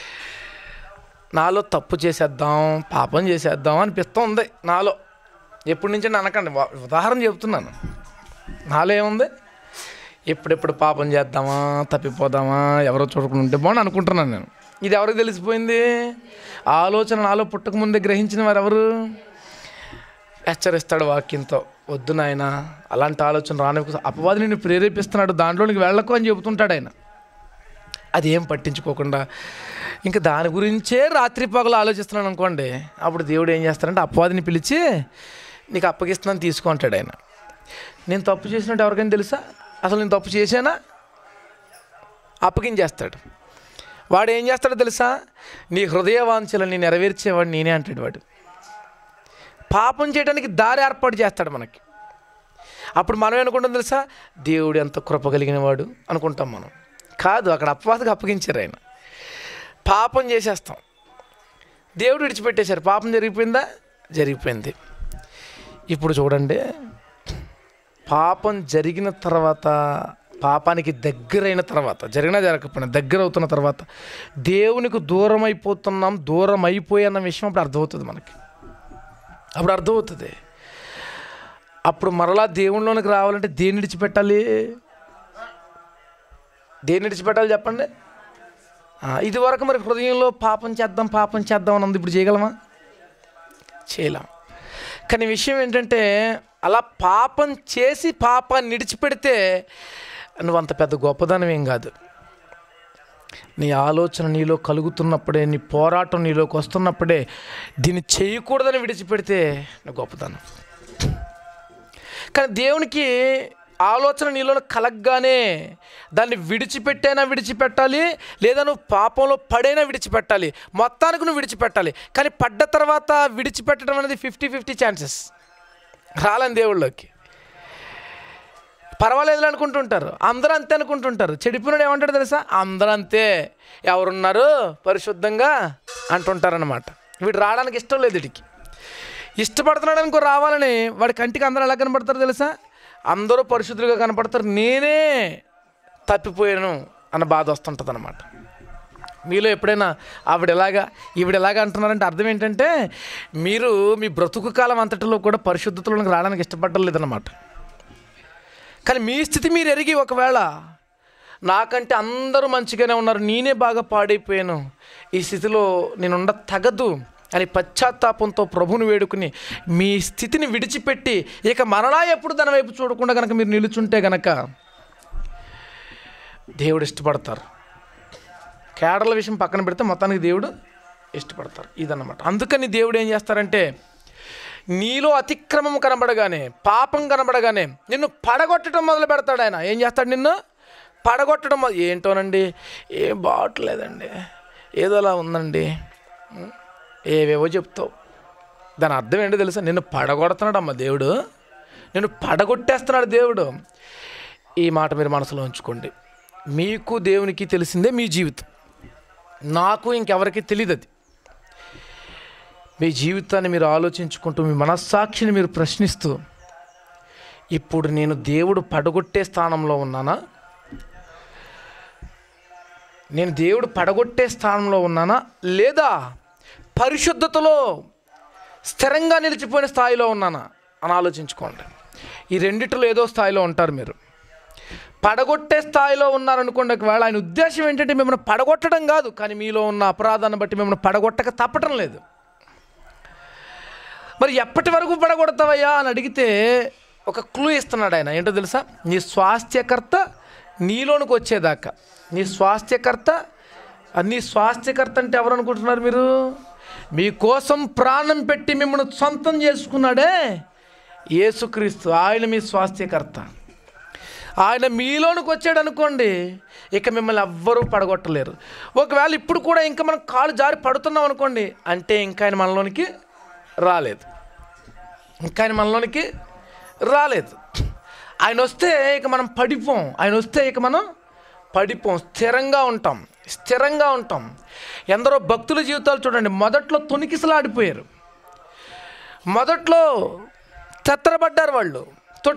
నాలో తప్పు చేసేద్దాం పాపం చేసేద్దాం అనిపిస్తూ ఉంది నాలో ఎప్పటి నుంచి అనకండి వా- ఉదాహరణ చెప్తున్నాను నాలో ఏముంది ఎప్పుడెప్పుడు పాపం చేద్దామా తప్పిపోదామా ఎవరో చూడకుండా ఉంటే బాగుండి అనుకుంటున్నాను నేను ఇది ఎవరికి తెలిసిపోయింది ఆ ఆలోచన నాలో పుట్టకముందే గ్రహించిన వారు ఎవరు హెచ్చరిస్తాడు వాక్యంతో వద్దు నాయన అలాంటి ఆలోచన రాని అపవాది నిన్ను ప్రేరేపిస్తున్నాడు దాంట్లోనికి వెళ్ళకు అని చెబుతుంటాడు ఆయన అది ఏం పట్టించుకోకుండా ఇంకా దాని గురించే రాత్రి పగలు ఆలోచిస్తున్నాను అనుకోండి అప్పుడు దేవుడు ఏం చేస్తాడంటే అపవాదిని పిలిచి నీకు అప్పగిస్తున్నాను తీసుకుంటాడు ఆయన నేను తప్పు చేసినట్టు ఎవరికైనా తెలుసా అసలు నేను తప్పు చేశానా అప్పగించేస్తాడు వాడు ఏం చేస్తాడో తెలుసా నీ హృదయ వాంఛలని నెరవేర్చేవాడు నేనే అంటాడు వాడు పాపం చేయడానికి దారి ఏర్పాటు చేస్తాడు మనకి అప్పుడు మనం ఏమనుకుంటాం తెలుసా దేవుడు ఎంత కృప కలిగిన వాడు అనుకుంటాం మనం కాదు అక్కడ అపవాదకు అప్పగించారు ఆయన పాపం చేసేస్తాం దేవుడు విడిచిపెట్టేశారు పాపం జరిగిపోయిందా జరిగిపోయింది ఇప్పుడు చూడండి పాపం జరిగిన తర్వాత పాపానికి దగ్గరైన తర్వాత జరిగినా జరగకపోయినా దగ్గర అవుతున్న తర్వాత దేవునికి దూరం అయిపోతున్నాం దూరం అయిపోయి అన్న విషయం అప్పుడు అర్థమవుతుంది మనకి అప్పుడు అర్థమవుతుంది అప్పుడు మరలా దేవునిలోనికి రావాలంటే దేన్ని విడిచిపెట్టాలి దేన్ని విడిచిపెట్టాలి చెప్పండి ఆ, ఇది వరకు మరి హృదయంలో పాపం చేద్దాం పాపం చేద్దాం అని ఉంది ఇప్పుడు చేయగలమా చేయలేం కానీ విషయం ఏంటంటే అలా పాపం చేసి పాపాన్ని విడిచిపెడితే నువ్వు అంత పెద్ద గొప్పదనం ఏం కాదు నీ ఆలోచన నీలో కలుగుతున్నప్పుడే నీ పోరాటం నీలోకి వస్తున్నప్పుడే దీన్ని చేయకూడదని విడిచిపెడితే నువ్వు గొప్పదనం కానీ దేవునికి ఆలోచన నీలో కలగ్గానే దాన్ని విడిచిపెట్టైనా విడిచిపెట్టాలి లేదా నువ్వు పాపంలో పడైనా విడిచిపెట్టాలి మొత్తానికి నువ్వు విడిచిపెట్టాలి కానీ పడ్డ తర్వాత విడిచిపెట్టడం అనేది ఫిఫ్టీ ఫిఫ్టీ ఛాన్సెస్ రాలని దేవుళ్ళకి పర్వాలేదు అనుకుంటుంటారు అందరూ అంతే అనుకుంటుంటారు చెడిపోయినాడు ఏమంటాడు తెలుసా అందరూ అంతే ఎవరున్నారు పరిశుద్ధంగా అంటుంటారనమాట వీడు రావడానికి ఇష్టం లేదు వీడికి ఇష్టపడుతున్నాడు అనుకో రావాలని వాడి కంటికి అందరూ ఎలా కనపడతారు తెలుసా అందరూ పరిశుద్ధులుగా కనపడతారు నేనే తప్పిపోయాను అన్న బాధ వస్తుంటుంది అనమాట మీలో ఎప్పుడైనా ఆవిడ ఎలాగా ఈవిడ ఎలాగా అంటున్నారంటే అర్థం ఏంటంటే మీరు మీ బ్రతుకు కాలం అంతటిలో కూడా పరిశుద్ధతలోకి రావడానికి ఇష్టపడడం లేదన్నమాట కానీ మీ స్థితి మీరు ఎరిగి ఒకవేళ నాకంటే అందరూ మంచిగానే ఉన్నారు నేనే బాగా పాడైపోయాను ఈ స్థితిలో నేనుండ తగదు అని పశ్చాత్తాపంతో ప్రభుని వేడుకుని మీ స్థితిని విడిచిపెట్టి ఇక మరలా ఎప్పుడు దాని వైపు చూడకుండా కనుక మీరు నిలుచుంటే గనక దేవుడు ఇష్టపడతారు కేడల విషయం పక్కన పెడితే మొత్తానికి దేవుడు ఇష్టపడతారు ఇదన్నమాట అందుకని దేవుడు ఏం చేస్తారంటే నీలో అతిక్రమం కనబడగానే పాపం కనబడగానే నిన్ను పడగొట్టడం మొదలు పెడతాడు ఆయన ఏం చేస్తాడు నిన్ను పడగొట్టడం మొద- ఏంటోనండి ఏం బాగట్లేదండి ఏదోలా ఉందండి ఉం? ఏవేవో చెప్తావు దాని అర్థం ఏంటో తెలుసా నిన్ను పడగొడుతున్నాడు అమ్మ దేవుడు నిన్ను పడగొట్టేస్తున్నాడు దేవుడు ఈ మాట మీరు మనసులో ఉంచుకోండి మీకు దేవునికి తెలిసిందే మీ జీవితం నాకు ఇంకెవరికి తెలియదు అది మీ జీవితాన్ని మీరు ఆలోచించుకుంటూ మీ మనస్సాక్షిని మీరు ప్రశ్నిస్తూ ఇప్పుడు నేను దేవుడు పడగొట్టే స్థానంలో ఉన్నానా నేను దేవుడు పడగొట్టే స్థానంలో ఉన్నానా లేదా పరిశుద్ధతలో స్థిరంగా నిలిచిపోయిన స్థాయిలో ఉన్నానా అని ఆలోచించుకోండి ఈ రెండిటిలో ఏదో స్థాయిలో ఉంటారు మీరు పడగొట్టే స్థాయిలో ఉన్నారనుకోండి ఒకవేళ ఆయన ఉద్దేశం ఏంటంటే మిమ్మల్ని పడగొట్టడం కాదు కానీ మీలో ఉన్న అపరాధాన్ని బట్టి మిమ్మల్ని పడగొట్టక తప్పటం లేదు మరి ఎప్పటి వరకు పడగొడతావయ్యా అని అడిగితే ఒక క్లూ ఇస్తున్నాడు ఆయన ఏంటో తెలుసా నీ స్వాస్థ్యకర్త నీలోనికి వచ్చేదాకా నీ స్వాస్థ్యకర్త ఆ నీ స్వాస్థ్యకర్త అంటే ఎవరు అనుకుంటున్నారు మీరు మీకోసం ప్రాణం పెట్టి మిమ్మల్ని సొంతం చేసుకున్నాడే యేసుక్రీస్తు ఆయన మీ స్వాస్థ్యకర్త ఆయన మీలోనికి వచ్చాడు అనుకోండి ఇక మిమ్మల్ని ఎవ్వరూ పడగొట్టలేరు ఒకవేళ ఇప్పుడు కూడా ఇంకా మనం కాలు జారి పడుతున్నాం అనుకోండి అంటే ఇంకా ఆయన మనలోనికి రాలేదు ఇంకా ఆయన మనలోనికి రాలేదు ఆయన వస్తే ఇక మనం పడిపోం ఆయన వస్తే ఇక మనం పడిపోం స్థిరంగా ఉంటాం స్థిరంగా ఉంటాం ఎందరో భక్తుల జీవితాలు చూడండి మొదట్లో తొనికిసలాడిపోయారు మొదట్లో తెత్తరబడ్డారు వాళ్ళు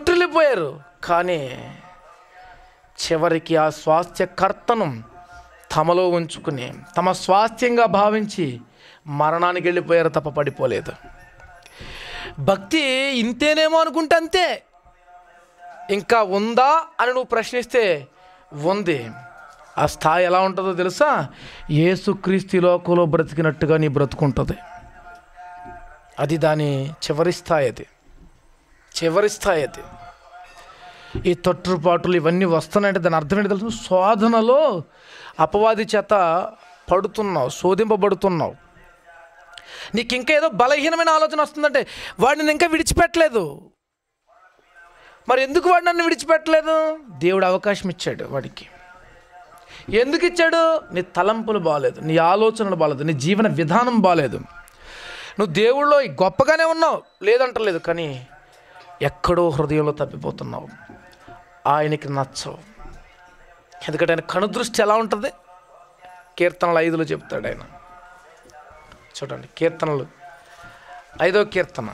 తొట్టిల్లిపోయారు కానీ చివరికి ఆ స్వాస్థ్యకర్తను తమలో ఉంచుకుని తమ స్వాస్థ్యంగా భావించి మరణానికి వెళ్ళిపోయారు తప్ప పడిపోలేదు భక్తి ఇంతేనేమో అనుకుంటే అంతే ఇంకా ఉందా అని నువ్వు ప్రశ్నిస్తే ఉంది ఆ స్థాయి ఎలా ఉంటుందో తెలుసా ఏసుక్రీస్తు ఈ లోకంలో బ్రతికినట్టుగా నీ బ్రతుకుంటుంది అది దాని చివరి స్థాయి అది చివరి స్థాయి అది ఈ తొట్టుపాటులు ఇవన్నీ వస్తున్నాయంటే దాని అర్థం ఏంటి తెలుసు శోధనలో అపవాది చేత పడుతున్నావు శోధింపబడుతున్నావు నీకు ఇంకా ఏదో బలహీనమైన ఆలోచన వస్తుందంటే వాడిని ఇంకా విడిచిపెట్టలేదు మరి ఎందుకు వాడు నన్ను విడిచిపెట్టలేదు దేవుడు అవకాశం ఇచ్చాడు వాడికి ఎందుకు ఇచ్చాడు నీ తలంపులు బాగాలేదు నీ ఆలోచనలు బాగాలేదు నీ జీవన విధానం బాగాలేదు నువ్వు దేవుళ్ళో గొప్పగానే ఉన్నావు లేదంటలేదు కానీ ఎక్కడో హృదయంలో తప్పిపోతున్నావు ఆయనకి నచ్చవు ఎందుకంటే ఆయన కనుదృష్టి ఎలా ఉంటుంది కీర్తనలు ఐదులో చెప్తాడు ఆయన చూడండి కీర్తనలు ఐదో కీర్తన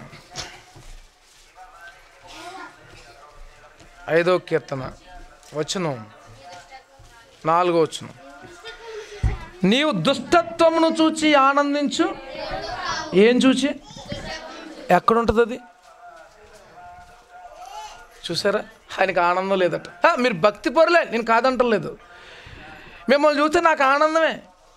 ఐదో కీర్తన వచ్చును నాలుగో వచ్చును నీవు దుష్టత్వమును చూచి ఆనందించు ఏం చూచి ఎక్కడుంటుంది అది చూసారా ఆయనకి ఆనందం లేదట "ఆ, మీరు భక్తి పొరలే నేను కాదంటలేదు మిమ్మల్ని చూస్తే నాకు ఆనందమే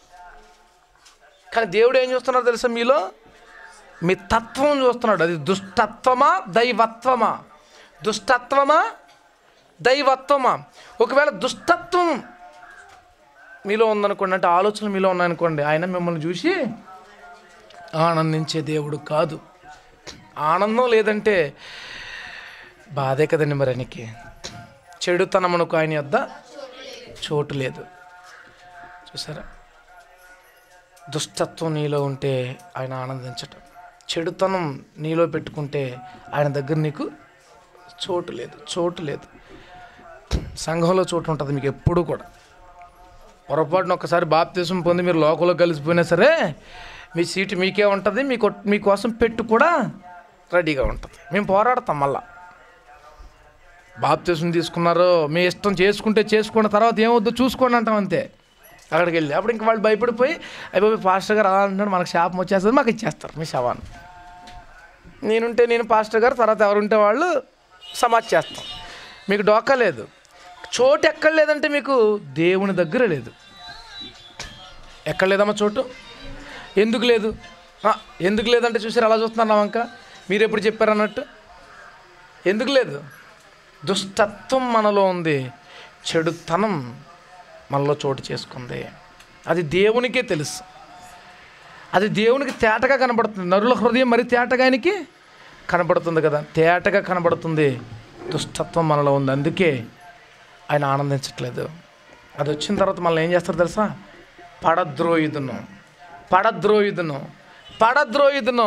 కానీ దేవుడు ఏం చూస్తున్నాడు తెలుసా మీలో మీ తత్వం చూస్తున్నాడు అది దుష్టత్వమా దైవత్వమా దుష్టత్వమా దైవత్వమా ఒకవేళ దుష్టత్వం మీలో ఉందనుకోండి అంటే ఆలోచనలు మీలో ఉన్నాయనుకోండి ఆయన మిమ్మల్ని చూసి ఆనందించే దేవుడు కాదు ఆనందం లేదంటే బాధే కదండి మరి ఆయనకి చెడుతనమునకు ఆయన యొద్ద చోటు లేదు చూసారా దుష్టత్వం నీలో ఉంటే ఆయన ఆనందించటం చెడుతనం నీలో పెట్టుకుంటే ఆయన దగ్గర నీకు చోటు లేదు చోటు లేదు సంఘంలో చోటు ఉంటుంది మీకు ఎప్పుడూ కూడా పొరపాటున ఒక్కసారి బాప్తీసం పొంది మీరు లోకంలో కలిసిపోయినా సరే మీ సీటు మీకే ఉంటుంది మీకు మీకోసం పెట్టు కూడా రెడీగా ఉంటుంది మేము పోరాడతాం మళ్ళా బాప్తీసం తీసుకున్నారు మీ ఇష్టం చేసుకుంటే చేసుకున్న తర్వాత ఏమవుద్దో చూసుకోండి అంటాం అంతే అక్కడికి వెళ్ళి అప్పుడు ఇంక వాళ్ళు భయపడిపోయి అయిపోయి పాస్టర్ గారు అలా అంటున్నాడు మనకు శాపం వచ్చేస్తుంది మాకు ఇచ్చేస్తారు మీ శవాన్ని నేనుంటే నేను పాస్టర్ గారు తర్వాత ఎవరుంటే వాళ్ళు సమాజ్ చేస్తాం మీకు డోకా లేదు చోటు ఎక్కడ లేదంటే మీకు దేవుని దగ్గర లేదు ఎక్కడ లేదమ్మా చోటు ఎందుకు లేదు ఆ, ఎందుకు లేదంటే చూసారు అలా చూస్తున్నారు వంక మీరు ఎప్పుడు చెప్పారు అన్నట్టు ఎందుకు లేదు దుష్టత్వం మనలో ఉంది చెడుతనం మనలో చోటు చేసుకుంది అది దేవునికే తెలుసు అది దేవునికి తేటగా కనబడుతుంది నరుల హృదయం మరి తేటగా ఆయనకి కనబడుతుంది కదా తేటగా కనబడుతుంది దుష్టత్వం మనలో ఉంది అందుకే ఆయన ఆనందించట్లేదు అది వచ్చిన తర్వాత మళ్ళీ ఏం చేస్తారు తెలుసా పడద్రోయుదును పడద్రోయుదును పడద్రోయుదును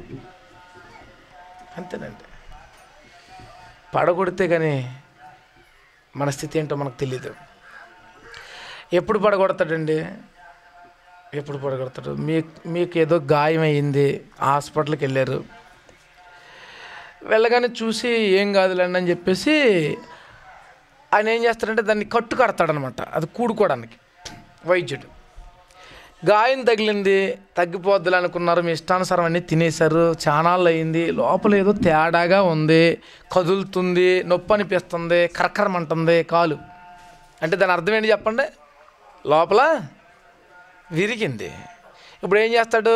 అంతేనండి పడగొడితే కానీ మన స్థితి ఏంటో మనకు తెలియదు ఎప్పుడు పడగొడతాడండి ఎప్పుడు పడగొడతాడు మీ మీకు ఏదో గాయం అయ్యింది హాస్పిటల్కి వెళ్ళారు వెళ్ళగానే చూసి ఏం కాదులేండి అని చెప్పేసి ఆయన ఏం చేస్తాడంటే దాన్ని కట్టు కడతాడనమాట అది కూడుకోవడానికి వైద్యుడు గాయం తగిలింది తగ్గిపోద్దులు అనుకున్నారు మీ ఇష్టానుసారం అన్నీ తినేశారు చానాళ్ళు అయింది లోపల ఏదో తేడాగా ఉంది కదులుతుంది నొప్పి అనిపిస్తుంది కరకరమంటుంది కాలు అంటే దాని అర్థం ఏంటి చెప్పండి లోపల విరిగింది ఇప్పుడు ఏం చేస్తాడు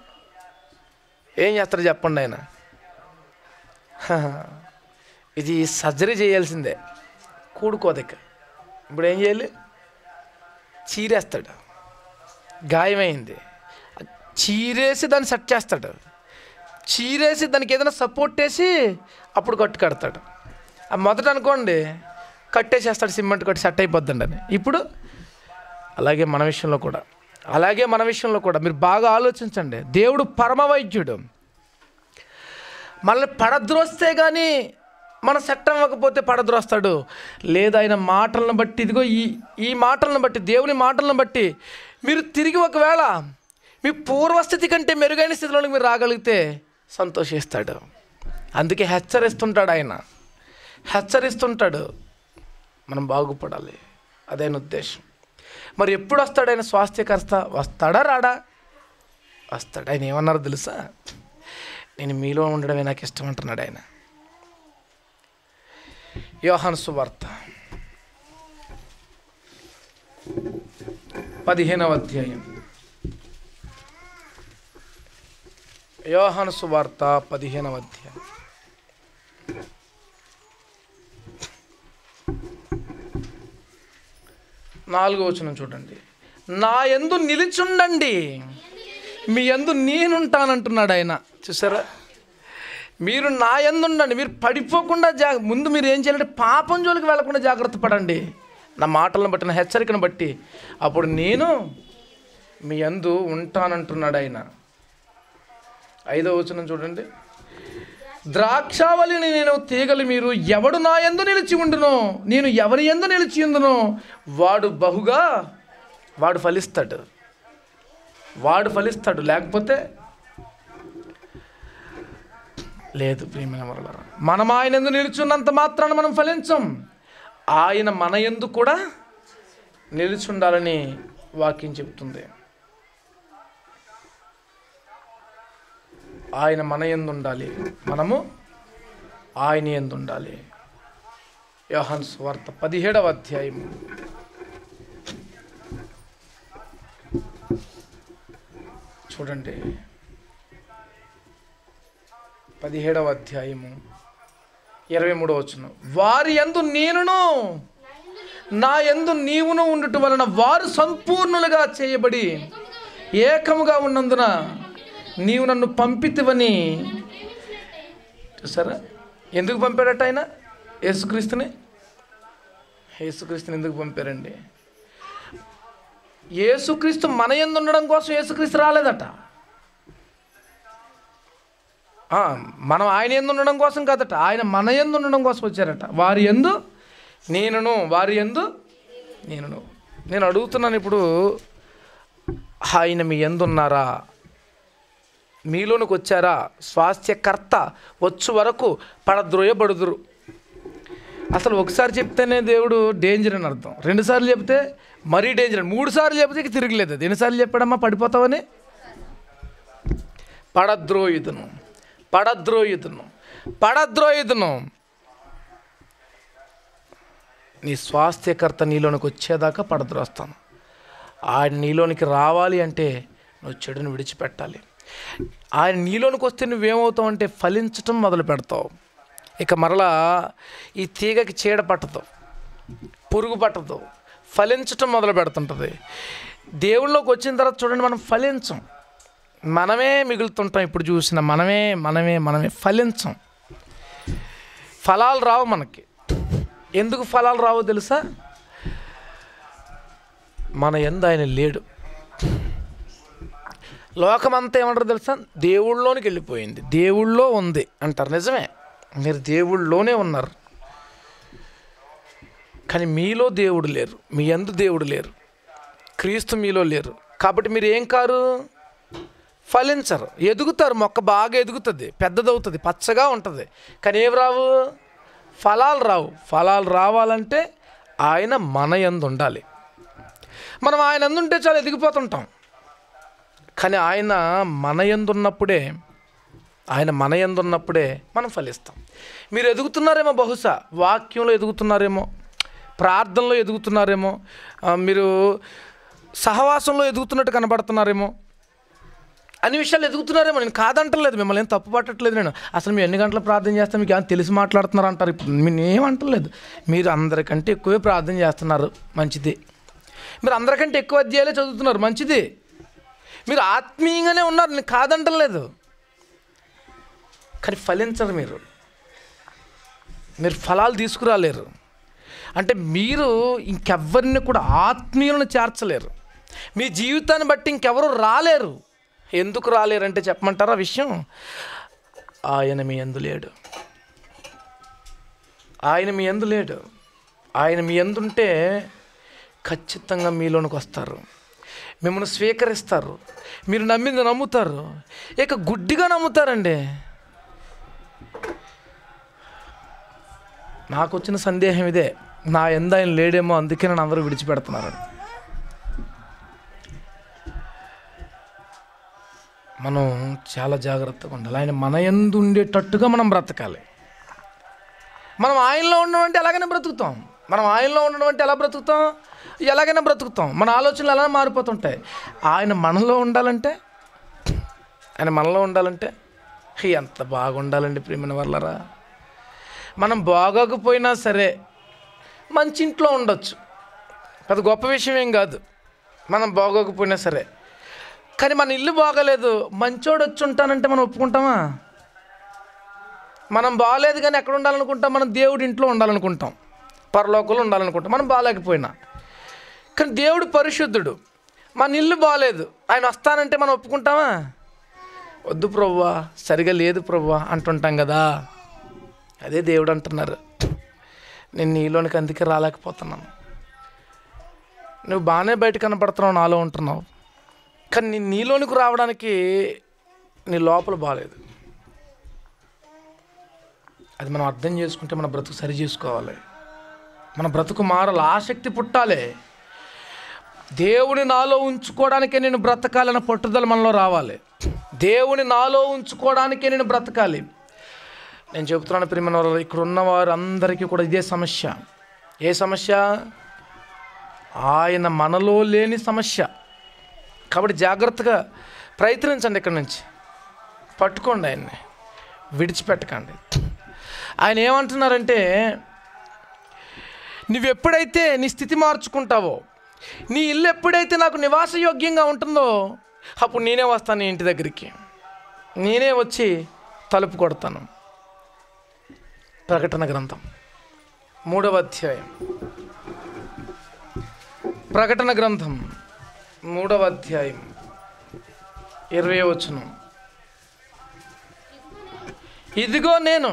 ఏం చేస్తాడు చెప్పండి ఆయన ఇది సర్జరీ చేయాల్సిందే కూడుకోదక్క ఇప్పుడు ఏం చేయాలి చీరేస్తాడు గాయమైంది చీరేసి దాన్ని సెట్ చేస్తాడు చీరేసి దానికి ఏదైనా సపోర్ట్ వేసి అప్పుడు కట్టు కడతాడు ఆ మొదట అనుకోండి కట్టేసేస్తాడు సిమెంట్ కట్టి సెట్ అయిపోద్దండి అని ఇప్పుడు అలాగే మన విషయంలో కూడా అలాగే మన విషయంలో కూడా మీరు బాగా ఆలోచించండి దేవుడు పరమ వైద్యుడు మనల్ని పడద్రోస్తే కానీ మన సెట్ అవ్వకపోతే పడద్రోస్తాడు లేదా ఆయన మాటలను బట్టి ఇదిగో ఈ ఈ మాటలను బట్టి దేవుని మాటలను బట్టి మీరు తిరిగి ఒకవేళ మీ పూర్వస్థితి కంటే మెరుగైన స్థితిలోకి మీరు రాగలిగితే సంతోషిస్తాడు అందుకే హెచ్చరిస్తుంటాడు ఆయన హెచ్చరిస్తుంటాడు మనం బాగుపడాలి అదే ఉద్దేశం మరి ఎప్పుడు వస్తాడు ఆయన స్వాస్థ్యకర్త వస్తాడా రాడా వస్తాడు ఆయన ఏమన్నారో తెలుసా నేను మీలో ఉండడమే నాకు ఇష్టం అంటున్నాడు ఆయన యోహాను సువార్త పదిహేనవ అధ్యాయం యోహాను సువార్త పదిహేనవ అధ్యాయం నాలుగో వచనం చూడండి నా ఎందు నిలిచుండండి మీ ఎందు నేనుంటానంటున్నాడు ఆయన చూసారా మీరు నా ఎందు ఉండండి మీరు పడిపోకుండా జా ముందు మీరు ఏం చేయాలంటే పాపం జోలికి వెళ్లకుండా జాగ్రత్త పడండి నా మాటలను బట్టి నా హెచ్చరికను బట్టి అప్పుడు నేను మీ అందు ఉంటానంటున్నాడు ఆయన ఐదో వచనం చూడండి ద్రాక్షావళిని నేను తీగలి మీరు ఎవడు నా ఎందు నిలిచి ఉండునో నేను ఎవరి ఎందు నిలిచి ఉందునో వాడు బహుగా వాడు ఫలిస్తాడు వాడు ఫలిస్తాడు లేకపోతే లేదు ప్రియమైన వరలరా మనం ఆయన ఎందు నిలుచున్నంత మాత్రాన మనం ఫలించం ఆయన మన ఎందు కూడా నిలిచి ఉండాలని వాక్యం చెబుతుంది ఆయన మన ఎందు ఉండాలి మనము ఆయన ఎందు ఉండాలి యోహాన్ స్వార్త పదిహేడవ అధ్యాయము చూడండి పదిహేడవ అధ్యాయము ఇరవై మూడవ వచ్చును వారి ఎందు నేనును నా ఎందు నీవును ఉండుట వలన వారు సంపూర్ణులుగా చేయబడి ఏకముగా ఉన్నందున నీవు నన్ను పంపితివని చూసారా ఎందుకు పంపాడట ఆయన యేసుక్రీస్తుని యేసుక్రీస్తుని ఎందుకు పంపారండి యేసుక్రీస్తు మన ఎందు ఉండడం కోసం యేసుక్రీస్తు రాలేదట ఆ, మనం ఆయన ఎందు ఉండడం కోసం కాదట ఆయన మన ఎందు ఉండడం కోసం వచ్చారట వారి ఎందు నేనును వారి ఎందు నేనును నేను అడుగుతున్నాను ఇప్పుడు ఆయన మీ ఎందు ఉన్నారా మీలోనికి వచ్చారా స్వాస్థ్యకర్త వచ్చు వరకు పడద్రోయబడుదురు అసలు ఒకసారి చెప్తేనే దేవుడు డేంజర్ అని అర్థం రెండుసార్లు చెప్తే మరీ డేంజర్ అని మూడు సార్లు చెప్తే ఇక తిరగలేదు అది ఎన్నిసార్లు చెప్పాడమ్మా పడిపోతావని పడద్రోయుదును పడద్రోయుదును పడద్రోయుదును నీ స్వాస్థ్యకర్త నీలోనికి వచ్చేదాకా పడద్రోస్తాను ఆయన నీలోనికి రావాలి అంటే నువ్వు చెడును విడిచిపెట్టాలి ఆయన నీలోనికి వస్తే నువ్వేమవుతావు అంటే ఫలించటం మొదలు పెడతావు ఇక మరలా ఈ తీగకి చీడ పట్టదు పురుగు పట్టదు ఫలించటం మొదలు పెడుతుంటుంది దేవుళ్ళలోకి వచ్చిన తర్వాత చూడండి మనం ఫలించం మనమే మిగులుతుంటాం ఇప్పుడు చూసిన మనమే మనమే మనమే ఫలించం ఫలాలు రావు మనకి ఎందుకు ఫలాలు రావో తెలుసా మన ఎందు ఆయన లేడు లోకమంతా ఏమంటారు తెలుసా దేవుళ్ళలోనికి వెళ్ళిపోయింది దేవుళ్ళో ఉంది అంటారు నిజమే మీరు దేవుళ్ళలోనే ఉన్నారు కానీ మీలో దేవుడు లేరు మీ ఎందు దేవుడు లేరు క్రీస్తు మీలో లేరు కాబట్టి మీరు ఏం కారు ఫలించరు ఎదుగుతారు మొక్క బాగా ఎదుగుతుంది పెద్దదవుతుంది పచ్చగా ఉంటుంది కానీ ఏవి రావు ఫలాలు రావు ఫలాలు రావాలంటే ఆయన మన ఎందు ఉండాలి మనం ఆయన ఎందు ఉంటే చాలా ఎదిగిపోతుంటాం కానీ ఆయన మన ఎందు ఉన్నప్పుడే ఆయన మన ఎందు ఉన్నప్పుడే మనం ఫలిస్తాం మీరు ఎదుగుతున్నారేమో బహుశా వాక్యంలో ఎదుగుతున్నారేమో ప్రార్థనలో ఎదుగుతున్నారేమో ఆ, మీరు సహవాసంలో ఎదుగుతున్నట్టు కనబడుతున్నారేమో అన్ని విషయాలు ఎదుగుతున్నారేమో నేను కాదంటలేదు మిమ్మల్ని ఏం తప్పు పట్టట్లేదు నేను అసలు మీరు ఎన్ని గంటలు ప్రార్థన చేస్తే మీకు ఏమైనా తెలిసి మాట్లాడుతున్నారు అంటారు ఇప్పుడు నేను ఏమంటలేదు మీరు అందరికంటే ఎక్కువే ప్రార్థన చేస్తున్నారు మంచిది మీరు అందరికంటే ఎక్కువ అధ్యాయాలే చదువుతున్నారు మంచిది మీరు ఆత్మీయంగానే ఉన్నారు నేను కాదంటలేదు కానీ ఫలించరు మీరు మీరు ఫలాలు తీసుకురాలేరు అంటే మీరు ఇంకెవ్వరిని కూడా ఆత్మీయులను చేర్చలేరు మీ జీవితాన్ని బట్టి ఇంకెవరు రాలేరు ఎందుకు రాలేరంటే చెప్పమంటారా విషయం ఆయన మీ ఎందు లేడు ఆయన మీ ఎందు లేడు ఆయన మీ ఎందుంటే ఖచ్చితంగా మీలోనికి వస్తారు మిమ్మల్ని స్వీకరిస్తారు మీరు నమ్మింది నమ్ముతారు ఇక గుడ్డిగా నమ్ముతారండి నాకు వచ్చిన సందేహం ఇదే నా ఎందు ఆయన లేడేమో అందుకే నన్ను అందరూ విడిచిపెడుతున్నారు మనం చాలా జాగ్రత్తగా ఉండాలి ఆయన మన ఎందు ఉండేటట్టుగా మనం బ్రతకాలి మనం ఆయనలో ఉండడం అంటే ఎలాగైనా బ్రతుకుతాం మనం ఆయనలో ఉండడం అంటే ఎలా బ్రతుకుతాం ఎలాగైనా బ్రతుకుతాం మన ఆలోచనలు ఎలా మారిపోతుంటాయి ఆయన మనలో ఉండాలంటే ఆయన మనలో ఉండాలంటే హే, ఎంత బాగుండాలండి ప్రేమిన వాళ్ళరా మనం బాగోకపోయినా సరే మంచి ఇంట్లో ఉండొచ్చు అది గొప్ప విషయం ఏం కాదు మనం బాగోకపోయినా సరే కానీ మన ఇల్లు బాగలేదు మంచోడు వచ్చి ఉంటానంటే మనం ఒప్పుకుంటామా మనం బాగాలేదు కానీ ఎక్కడ ఉండాలనుకుంటాం మనం దేవుడి ఇంట్లో ఉండాలనుకుంటాం పరలోకంలో ఉండాలనుకుంటాం మనం బాగాలేకపోయినా కానీ దేవుడు పరిశుద్ధుడు మన ఇల్లు బాగాలేదు ఆయన వస్తానంటే మనం ఒప్పుకుంటామా వద్దు ప్రవ్వా సరిగా లేదు ప్రవ్వా అంటుంటాం కదా అదే దేవుడు అంటున్నారు నేను నీలోనికి అందుకే రాలేకపోతున్నాను నువ్వు బాగానే బయట కనపడుతున్నావు నాలో ఉంటున్నావు కానీ నీ నీలోనికి రావడానికి నీ లోపల బాగాలేదు అది మనం అర్థం చేసుకుంటే మన బ్రతుకు సరి చేసుకోవాలి మన బ్రతుకు మారాలి ఆసక్తి పుట్టాలి దేవుని నాలో ఉంచుకోవడానికే నేను బ్రతకాలన్న పట్టుదల మనలో రావాలి దేవుని నాలో ఉంచుకోవడానికే నేను బ్రతకాలి నేను చెబుతున్నాను ప్రియమైన వారు, ఇక్కడ ఉన్న వారు అందరికీ కూడా ఇదే సమస్య ఏ సమస్య ఆయన మనలో లేని సమస్య కాబట్టి జాగ్రత్తగా ప్రయత్నించండి ఇక్కడ నుంచి పట్టుకోండి ఆయన్ని విడిచిపెట్టకండి ఆయన ఏమంటున్నారంటే నువ్వెప్పుడైతే నీ స్థితి మార్చుకుంటావో నీ ఇల్లు ఎప్పుడైతే నాకు నివాసయోగ్యంగా ఉంటుందో అప్పుడు నేనే వస్తాను నీ ఇంటి దగ్గరికి నేనే వచ్చి తలుపు కొడతాను ప్రకటన గ్రంథం మూడవ అధ్యాయం ప్రకటన గ్రంథం మూడవ అధ్యాయం ఇరవై వచనం ఇదిగో నేను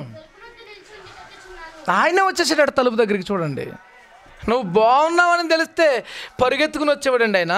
ఆయన వచ్చేసాడు తలుపు దగ్గరికి చూడండి నువ్వు బాగున్నావని తెలిస్తే పరిగెత్తుకుని వచ్చేవాడండి ఆయన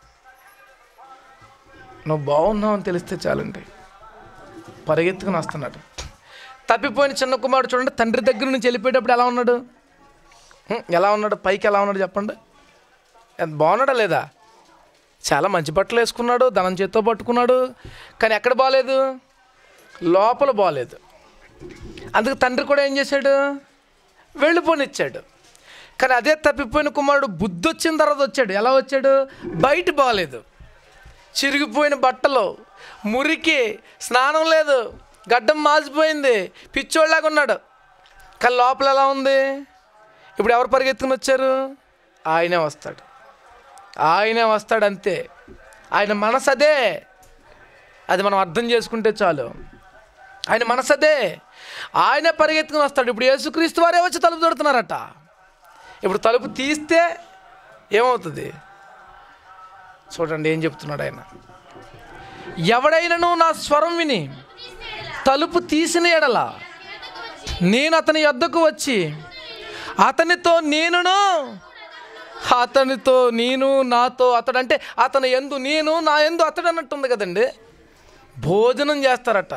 నువ్వు బాగున్నావని తెలిస్తే చాలండి పరిగెత్తుకుని వస్తున్నాడు తప్పిపోయిన చిన్న కుమారుడు చూడండి తండ్రి దగ్గర నుంచి వెళ్ళిపోయేటప్పుడు ఎలా ఉన్నాడు హ్మ్, ఎలా ఉన్నాడు పైకి ఎలా ఉన్నాడు చెప్పండి ఎంత బాగున్నాడా లేదా చాలా మంచి బట్టలు వేసుకున్నాడు ధనం చేత్తో పట్టుకున్నాడు కానీ ఎక్కడ బాగాలేదు లోపల బాగాలేదు అందుకు తండ్రి కూడా ఏం చేశాడు వెళ్ళిపోనిచ్చాడు కానీ అదే తప్పిపోయిన కుమారుడు బుద్ధి వచ్చిన తర్వాత వచ్చాడు ఎలా వచ్చాడు బయట బాగాలేదు చిరిగిపోయిన బట్టలు మురికి స్నానం లేదు గడ్డం మాసిపోయింది పిచ్చోళ్ళలాగా ఉన్నాడు కానీ లోపల ఎలా ఉంది ఇప్పుడు ఎవరు పరిగెత్తుకుని వచ్చారు ఆయనే వస్తాడు ఆయనే వస్తాడు అంతే ఆయన మనసు అదే అది మనం అర్థం చేసుకుంటే చాలు ఆయన మనసు అదే ఆయనే పరిగెత్తుకుని వస్తాడు ఇప్పుడు యేసుక్రీస్తు వారే వచ్చి తలుపు తడుతున్నారట ఇప్పుడు తలుపు తీస్తే ఏమవుతుంది చూడండి ఏం చెప్తున్నాడు ఆయన ఎవడైనను నా స్వరం విని తలుపు తీసిన ఎడల నేను అతని యొద్దకు వచ్చి అతనితో నేనును అతనితో నేను నాతో అతడు అంటే అతని ఎందు నేను నా ఎందు అతడు అన్నట్టుంది కదండి భోజనం చేస్తారట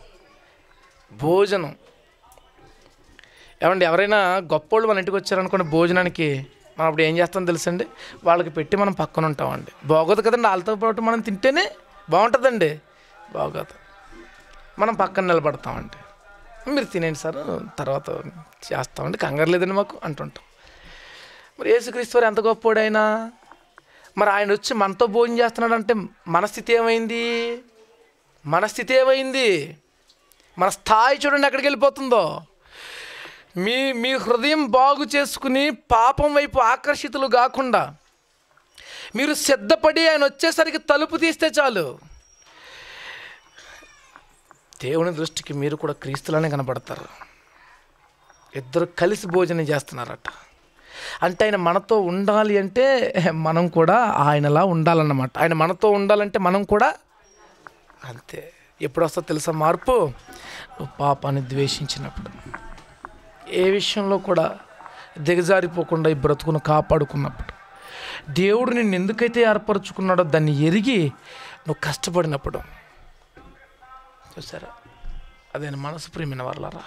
భోజనం ఏమండి ఎవరైనా గొప్పోళ్ళు మన ఇంటికి వచ్చారనుకోండి భోజనానికి మనం అప్పుడు ఏం చేస్తాం తెలుసండి వాళ్ళకి పెట్టి మనం పక్కన ఉంటామండి బాగోదు కదండి వాళ్ళతో పాటు మనం తింటేనే బాగుంటుందండి బాగోదు మనం పక్కన నిలబడతామండి మీరు తినేయండి సార్ తర్వాత చేస్తామండి కంగారు లేదండి మాకు అంటుంటాం మరి యేసుక్రీస్తు వారు ఎంత గొప్పోడైనా మరి ఆయన వచ్చి మనతో భోజనం చేస్తున్నాడంటే మన స్థితి ఏమైంది మన స్థితి ఏమైంది మన స్థాయి చూడండి ఎక్కడికి వెళ్ళిపోతుందో మీ మీ హృదయం బాగు చేసుకుని పాపం వైపు ఆకర్షితులు కాకుండా మీరు సిద్ధపడి ఆయన వచ్చేసరికి తలుపు తీస్తే చాలు దేవుని దృష్టికి మీరు కూడా క్రీస్తులానే కనబడతారు ఇద్దరు కలిసి భోజనం చేస్తున్నారట అంటే ఆయన మనతో ఉండాలి అంటే మనం కూడా ఆయనలా ఉండాలన్నమాట ఆయన మనతో ఉండాలంటే మనం కూడా అంతే ఎప్పుడు వస్తుందో తెలుసా మార్పు నువ్వు పాపాన్ని ద్వేషించినప్పుడు ఏ విషయంలో కూడా దిగజారిపోకుండా ఈ బ్రతుకును కాపాడుకున్నప్పుడు దేవుడు నిన్ను ఎందుకైతే ఏర్పరచుకున్నాడో దాన్ని ఎరిగి నువ్వు కష్టపడినప్పుడు చూసారా అదే మనసు ప్రేమిన వాళ్ళరా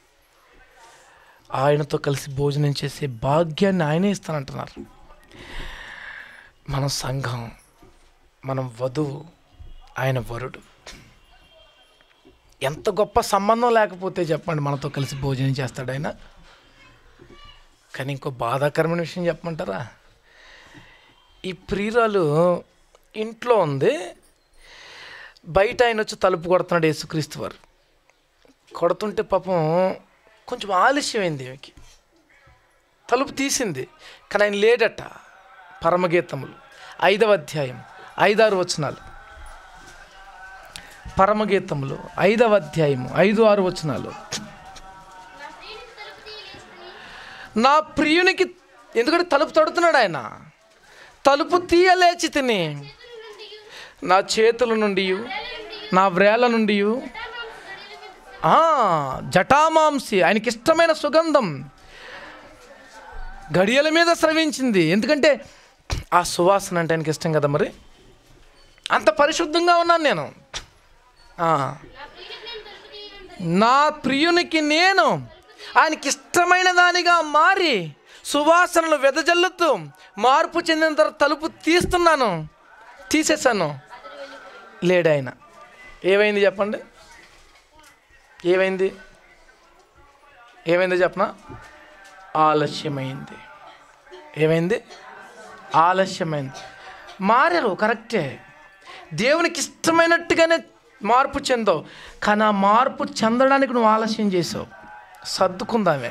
ఆయనతో కలిసి భోజనం చేసే భాగ్యాన్ని ఆయనే ఇస్తానంటున్నారు మన సంఘం మనం వధువు ఆయన వరుడు ఎంత గొప్ప సంబంధం లేకపోతే చెప్పండి మనతో కలిసి భోజనం చేస్తాడు ఆయన కానీ ఇంకో బాధాకరమైన విషయం చెప్పమంటారా ఈ ప్రియురాలు ఇంట్లో ఉంది బయట ఆయన వచ్చి తలుపు కొడుతున్నాడు యేసుక్రీస్తు వారు కొడుతుంటే పాపం కొంచెం ఆలస్యమైంది ఈమెకి తలుపు తీసింది కానీ ఆయన లేడట పరమగీతములు ఐదవ అధ్యాయం ఐదారు వచనాలు పరమగీతములు ఐదవ అధ్యాయము ఐదు ఆరు వచనాలు నా ప్రియునికి ఎందుకంటే తలుపు తడుతున్నాడు ఆయన తలుపు తీయలేచి తిని నా చేతుల నుండి నా వ్రేల నుండి జటామాంసి ఆయనకి ఇష్టమైన సుగంధం గడియల మీద స్రవించింది ఎందుకంటే ఆ సువాసన అంటే ఆయనకి ఇష్టం కదా మరి అంత పరిశుద్ధంగా ఉన్నాను నేను ఆ. నా ప్రియునికి నేను ఆయనకి ఇష్టమైన దానిగా మారి సువాసనలు వెదజల్లుతూ మార్పు చెందిన తర్వాత తలుపు తీస్తున్నాను తీసేశాను లేడు ఆయన ఏమైంది చెప్పండి ఏమైంది ఏమైంది చెప్పనా ఆలస్యమైంది ఏమైంది ఆలస్యమైంది మారారు కరెక్టే దేవునికి ఇష్టమైనట్టుగానే మార్పు చెందావు కానీ ఆ మార్పు చెందడానికి నువ్వు ఆలస్యం చేసావు సర్దుకుందామే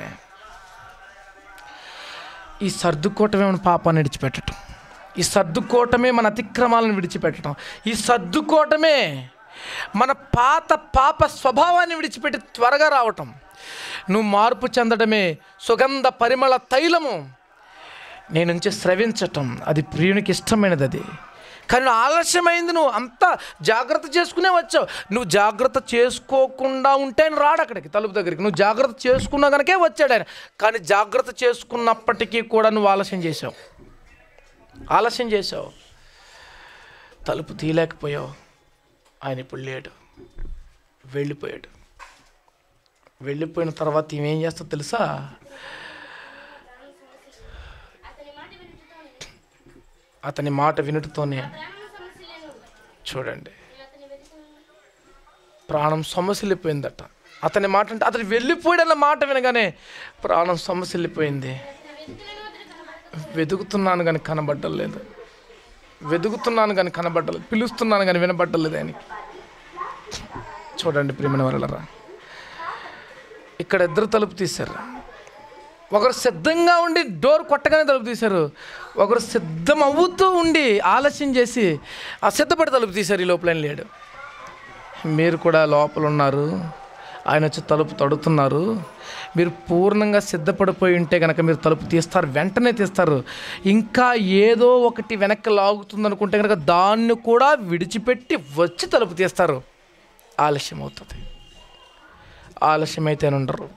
ఈ సర్దుకోవటమే మన పాపాన్ని విడిచిపెట్టడం ఈ సర్దుకోవటమే మన అతిక్రమాలను విడిచిపెట్టడం ఈ సర్దుకోవటమే మన పాత పాప స్వభావాన్ని విడిచిపెట్టి త్వరగా రావటం నువ్వు మార్పు చెందడమే సుగంధ పరిమళ తైలము నీ నుంచి స్రవించటం అది ప్రియునికి ఇష్టమైనది అది కానీ నువ్వు ఆలస్యమైంది నువ్వు అంతా జాగ్రత్త చేసుకునే వచ్చావు నువ్వు జాగ్రత్త చేసుకోకుండా ఉంటే ఆయన రాడు అక్కడికి తలుపు దగ్గరికి నువ్వు జాగ్రత్త చేసుకున్నా కనుకే వచ్చాడు ఆయన కానీ జాగ్రత్త చేసుకున్నప్పటికీ కూడా నువ్వు ఆలస్యం చేసావు ఆలస్యం చేసావు తలుపు తీయలేకపోయావు ఆయన ఇప్పుడు లేడు వెళ్ళిపోయాడు వెళ్ళిపోయిన తర్వాత ఏం చేస్తా తెలుసా అతని మాట వినుటతోనే చూడండి ప్రాణం సొమ్మసిల్లిపోయిందట అతని మాట అంటే అతను వెళ్ళిపోయాడన్న మాట వినగానే ప్రాణం సొమ్మసిల్లిపోయింది వెతుకుతున్నాను కానీ కనబడ్డలేదు వెతుకుతున్నాను కానీ కనబడ్డలేదు పిలుస్తున్నాను కానీ వినబడ్డలేదు ఆయనకి చూడండి ప్రియమైన వాళ్ళరా ఇక్కడ ఇద్దరు తలుపు తీశారు ఒకరు సిద్ధంగా ఉండి డోర్ కొట్టగానే తలుపు తీశారు ఒకరు సిద్ధం అవుతూ ఉండి ఆలస్యం చేసి ఆ సిద్ధపడి తలుపు తీశారు ఈ లోపల ఆయన లేడు మీరు కూడా లోపల ఉన్నారు ఆయన వచ్చి తలుపు తడుతున్నారు మీరు పూర్ణంగా సిద్ధపడిపోయి ఉంటే కనుక మీరు తలుపు తీస్తారు వెంటనే తీస్తారు ఇంకా ఏదో ఒకటి వెనక్కి లాగుతుంది అనుకుంటే కనుక దాన్ని కూడా విడిచిపెట్టి వచ్చి తలుపు తీస్తారు ఆలస్యం అవుతుంది ఆలస్యం ఉండరు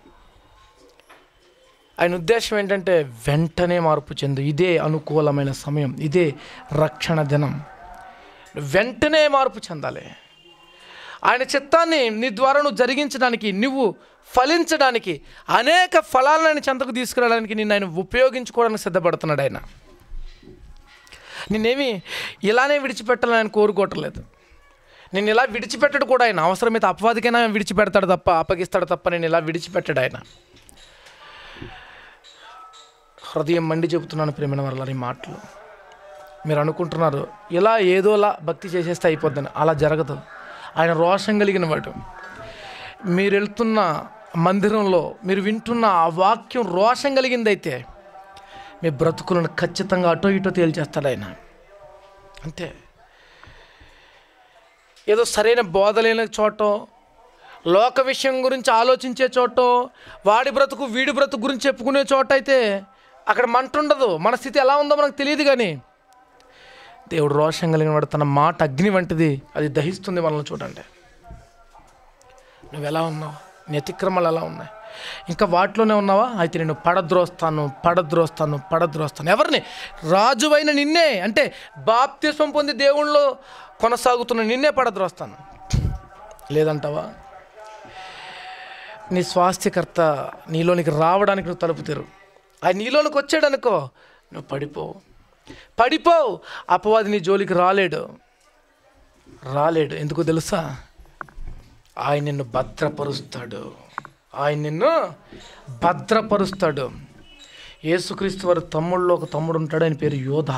ఆయన ఉద్దేశం ఏంటంటే వెంటనే మార్పు చెందు ఇదే అనుకూలమైన సమయం ఇదే రక్షణ దినం వెంటనే మార్పు చెందాలి ఆయన చిత్తాన్ని నీ ద్వారా నువ్వు జరిగించడానికి నువ్వు ఫలించడానికి అనేక ఫలాలను ఆయన చెంతకు తీసుకురావడానికి నిన్ను ఆయన ఉపయోగించుకోవడానికి సిద్ధపడుతున్నాడు ఆయన నిన్నేమి ఇలానే విడిచిపెట్టాలని ఆయన కోరుకోవట్లేదు నేను ఇలా విడిచిపెట్టడు కూడా ఆయన అవసరమైతే అపవాదికైనా విడిచిపెడతాడు తప్ప అప్పగిస్తాడు తప్ప నేను ఇలా విడిచిపెట్టాడు ఆయన హృదయం మండి చెబుతున్నాను ప్రేమైన వల్ల ఈ మాటలు మీరు అనుకుంటున్నారు ఇలా ఏదోలా భక్తి చేసేస్తే అయిపోద్దని అలా జరగదు ఆయన రోషం కలిగిన వాడు మీరు వెళ్తున్న మందిరంలో మీరు వింటున్న ఆ వాక్యం రోషం కలిగిందైతే మీ బ్రతుకులను ఖచ్చితంగా అటో ఇటో తేల్చేస్తాడు ఆయన అంతే ఏదో సరైన బోధ లేని చోటో లోక విషయం గురించి ఆలోచించే చోటో వాడి బ్రతుకు వీడి బ్రతుకు గురించి చెప్పుకునే చోట అయితే అక్కడ మంట ఉండదు మన స్థితి ఎలా ఉందో మనకు తెలియదు కానీ దేవుడు రోషం కలిగిన వాడు తన మాట అగ్ని వంటిది అది దహిస్తుంది మనల్ని చూడండి నువ్వు ఎలా ఉన్నావు నీ అతిక్రమాలు ఎలా ఉన్నాయి ఇంకా వాటిలోనే ఉన్నావా అయితే నేను పడద్రోస్తాను పడద్రోస్తాను పడద్రోస్తాను ఎవరిని రాజువైన నిన్నే అంటే బాప్తిస్వం పొంది దేవుళ్ళలో కొనసాగుతున్న నిన్నే పడద్రోస్తాను లేదంటావా నీ స్వాస్థ్యకర్త నీలోనికి రావడానికి నువ్వు తలుపు తెరు ఆయన నీలోనికి వచ్చాడనుకో నువ్వు పడిపోవు పడిపోవు అపవాది నీ జోలికి రాలేడు రాలేడు ఎందుకో తెలుసా ఆయన నిన్ను భద్రపరుస్తాడు ఆయన నిన్ను భద్రపరుస్తాడు యేసుక్రీస్తు వారి తమ్ముళ్ళలో ఒక తమ్ముడు ఉంటాడు ఆయన పేరు యోధ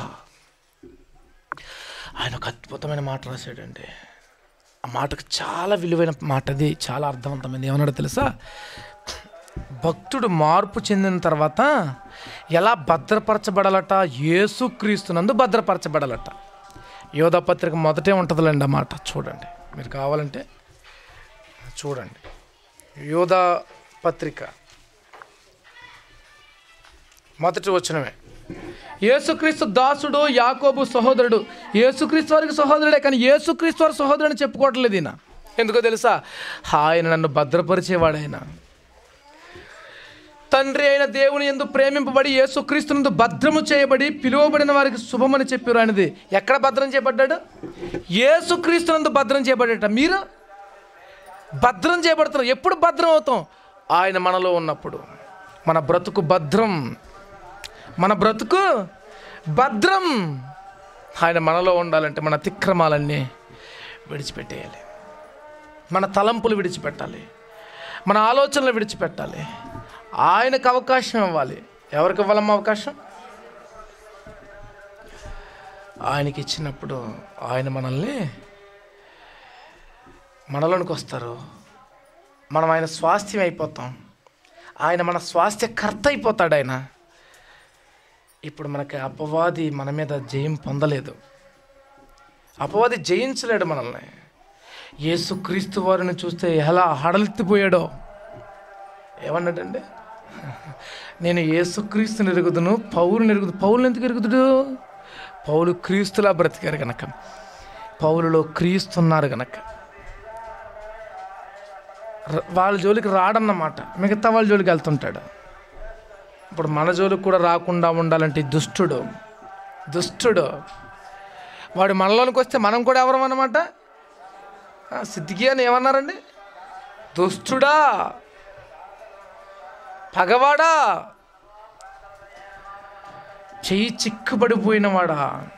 ఆయన ఒక అద్భుతమైన మాట రాశాడండి ఆ మాటకు చాలా విలువైన మాట అది చాలా అర్థవంతమైంది ఏమన్నాడో తెలుసా భక్తుడు మార్పు చెందిన తర్వాత ఎలా భద్రపరచబడాలట యేసుక్రీస్తునందు భద్రపరచబడాలట యోధా పత్రిక మొదటే ఉంటుందిలేండి ఆ మాట చూడండి మీరు కావాలంటే చూడండి యోధా పత్రిక మొదటి వచనమే యేసుక్రీస్తు దాసుడు యాకోబు సహోదరుడు యేసుక్రీస్తు వారికి సహోదరుడే కానీ యేసుక్రీస్తు వారి సహోదరుని చెప్పుకోవట్లేదు ఈయన ఎందుకో తెలుసా ఆయన నన్ను భద్రపరిచేవాడు ఆయన తండ్రి అయిన దేవుని ఎందు ప్రేమింపబడి యేసుక్రీస్తునందు భద్రము చేయబడి పిలువబడిన వారికి శుభమని చెప్పారు ఆయనది ఎక్కడ భద్రం చేయబడ్డాడు యేసుక్రీస్తునందు భద్రం చేయబడేట మీరు భద్రం చేయబడుతున్నారు ఎప్పుడు భద్రం అవుతాం ఆయన మనలో ఉన్నప్పుడు మన బ్రతుకు భద్రం మన బ్రతుకు భద్రం ఆయన మనలో ఉండాలంటే మన అతిక్రమాలన్నీ విడిచిపెట్టేయాలి మన తలంపులు విడిచిపెట్టాలి మన ఆలోచనలు విడిచిపెట్టాలి ఆయనకు అవకాశం ఇవ్వాలి ఎవరికి ఇవ్వాలమ్మ అవకాశం ఆయనకి ఇచ్చినప్పుడు ఆయన మనల్ని మనలోనికి వస్తారు మనం ఆయన స్వాస్థ్యం అయిపోతాం ఆయన మన స్వాస్థ్యకర్త అయిపోతాడు ఆయన ఇప్పుడు మనకి అపవాది మన మీద జయం పొందలేదు అపవాది జయించలేడు మనల్ని యేసుక్రీస్తు వారిని చూస్తే ఎలా హడలెత్తిపోయాడో ఏమన్నాడండి నేను యేసుక్రీస్తుని ఎరుగుదును పౌరుని ఎరుగుదు పౌరుని ఎందుకు ఎరుగుదుడు పౌలు క్రీస్తులా బ్రతికారు గనక పౌలులో క్రీస్తున్నారు గనక ర- వాళ్ళ జోలికి రాడన్నమాట మిగతా వాళ్ళ జోలికి వెళ్తుంటాడు ఇప్పుడు మన జోలికి కూడా రాకుండా ఉండాలంటే ఈ దుష్టుడు దుష్టుడు వాడు మనలోనికి వస్తే మనం కూడా ఎవరం అన్నమాట ఆ, సిద్ధికి అని ఏమన్నారండి దుష్టుడా పగవాడా చెయ్యి చిక్కుబడిపోయినవాడా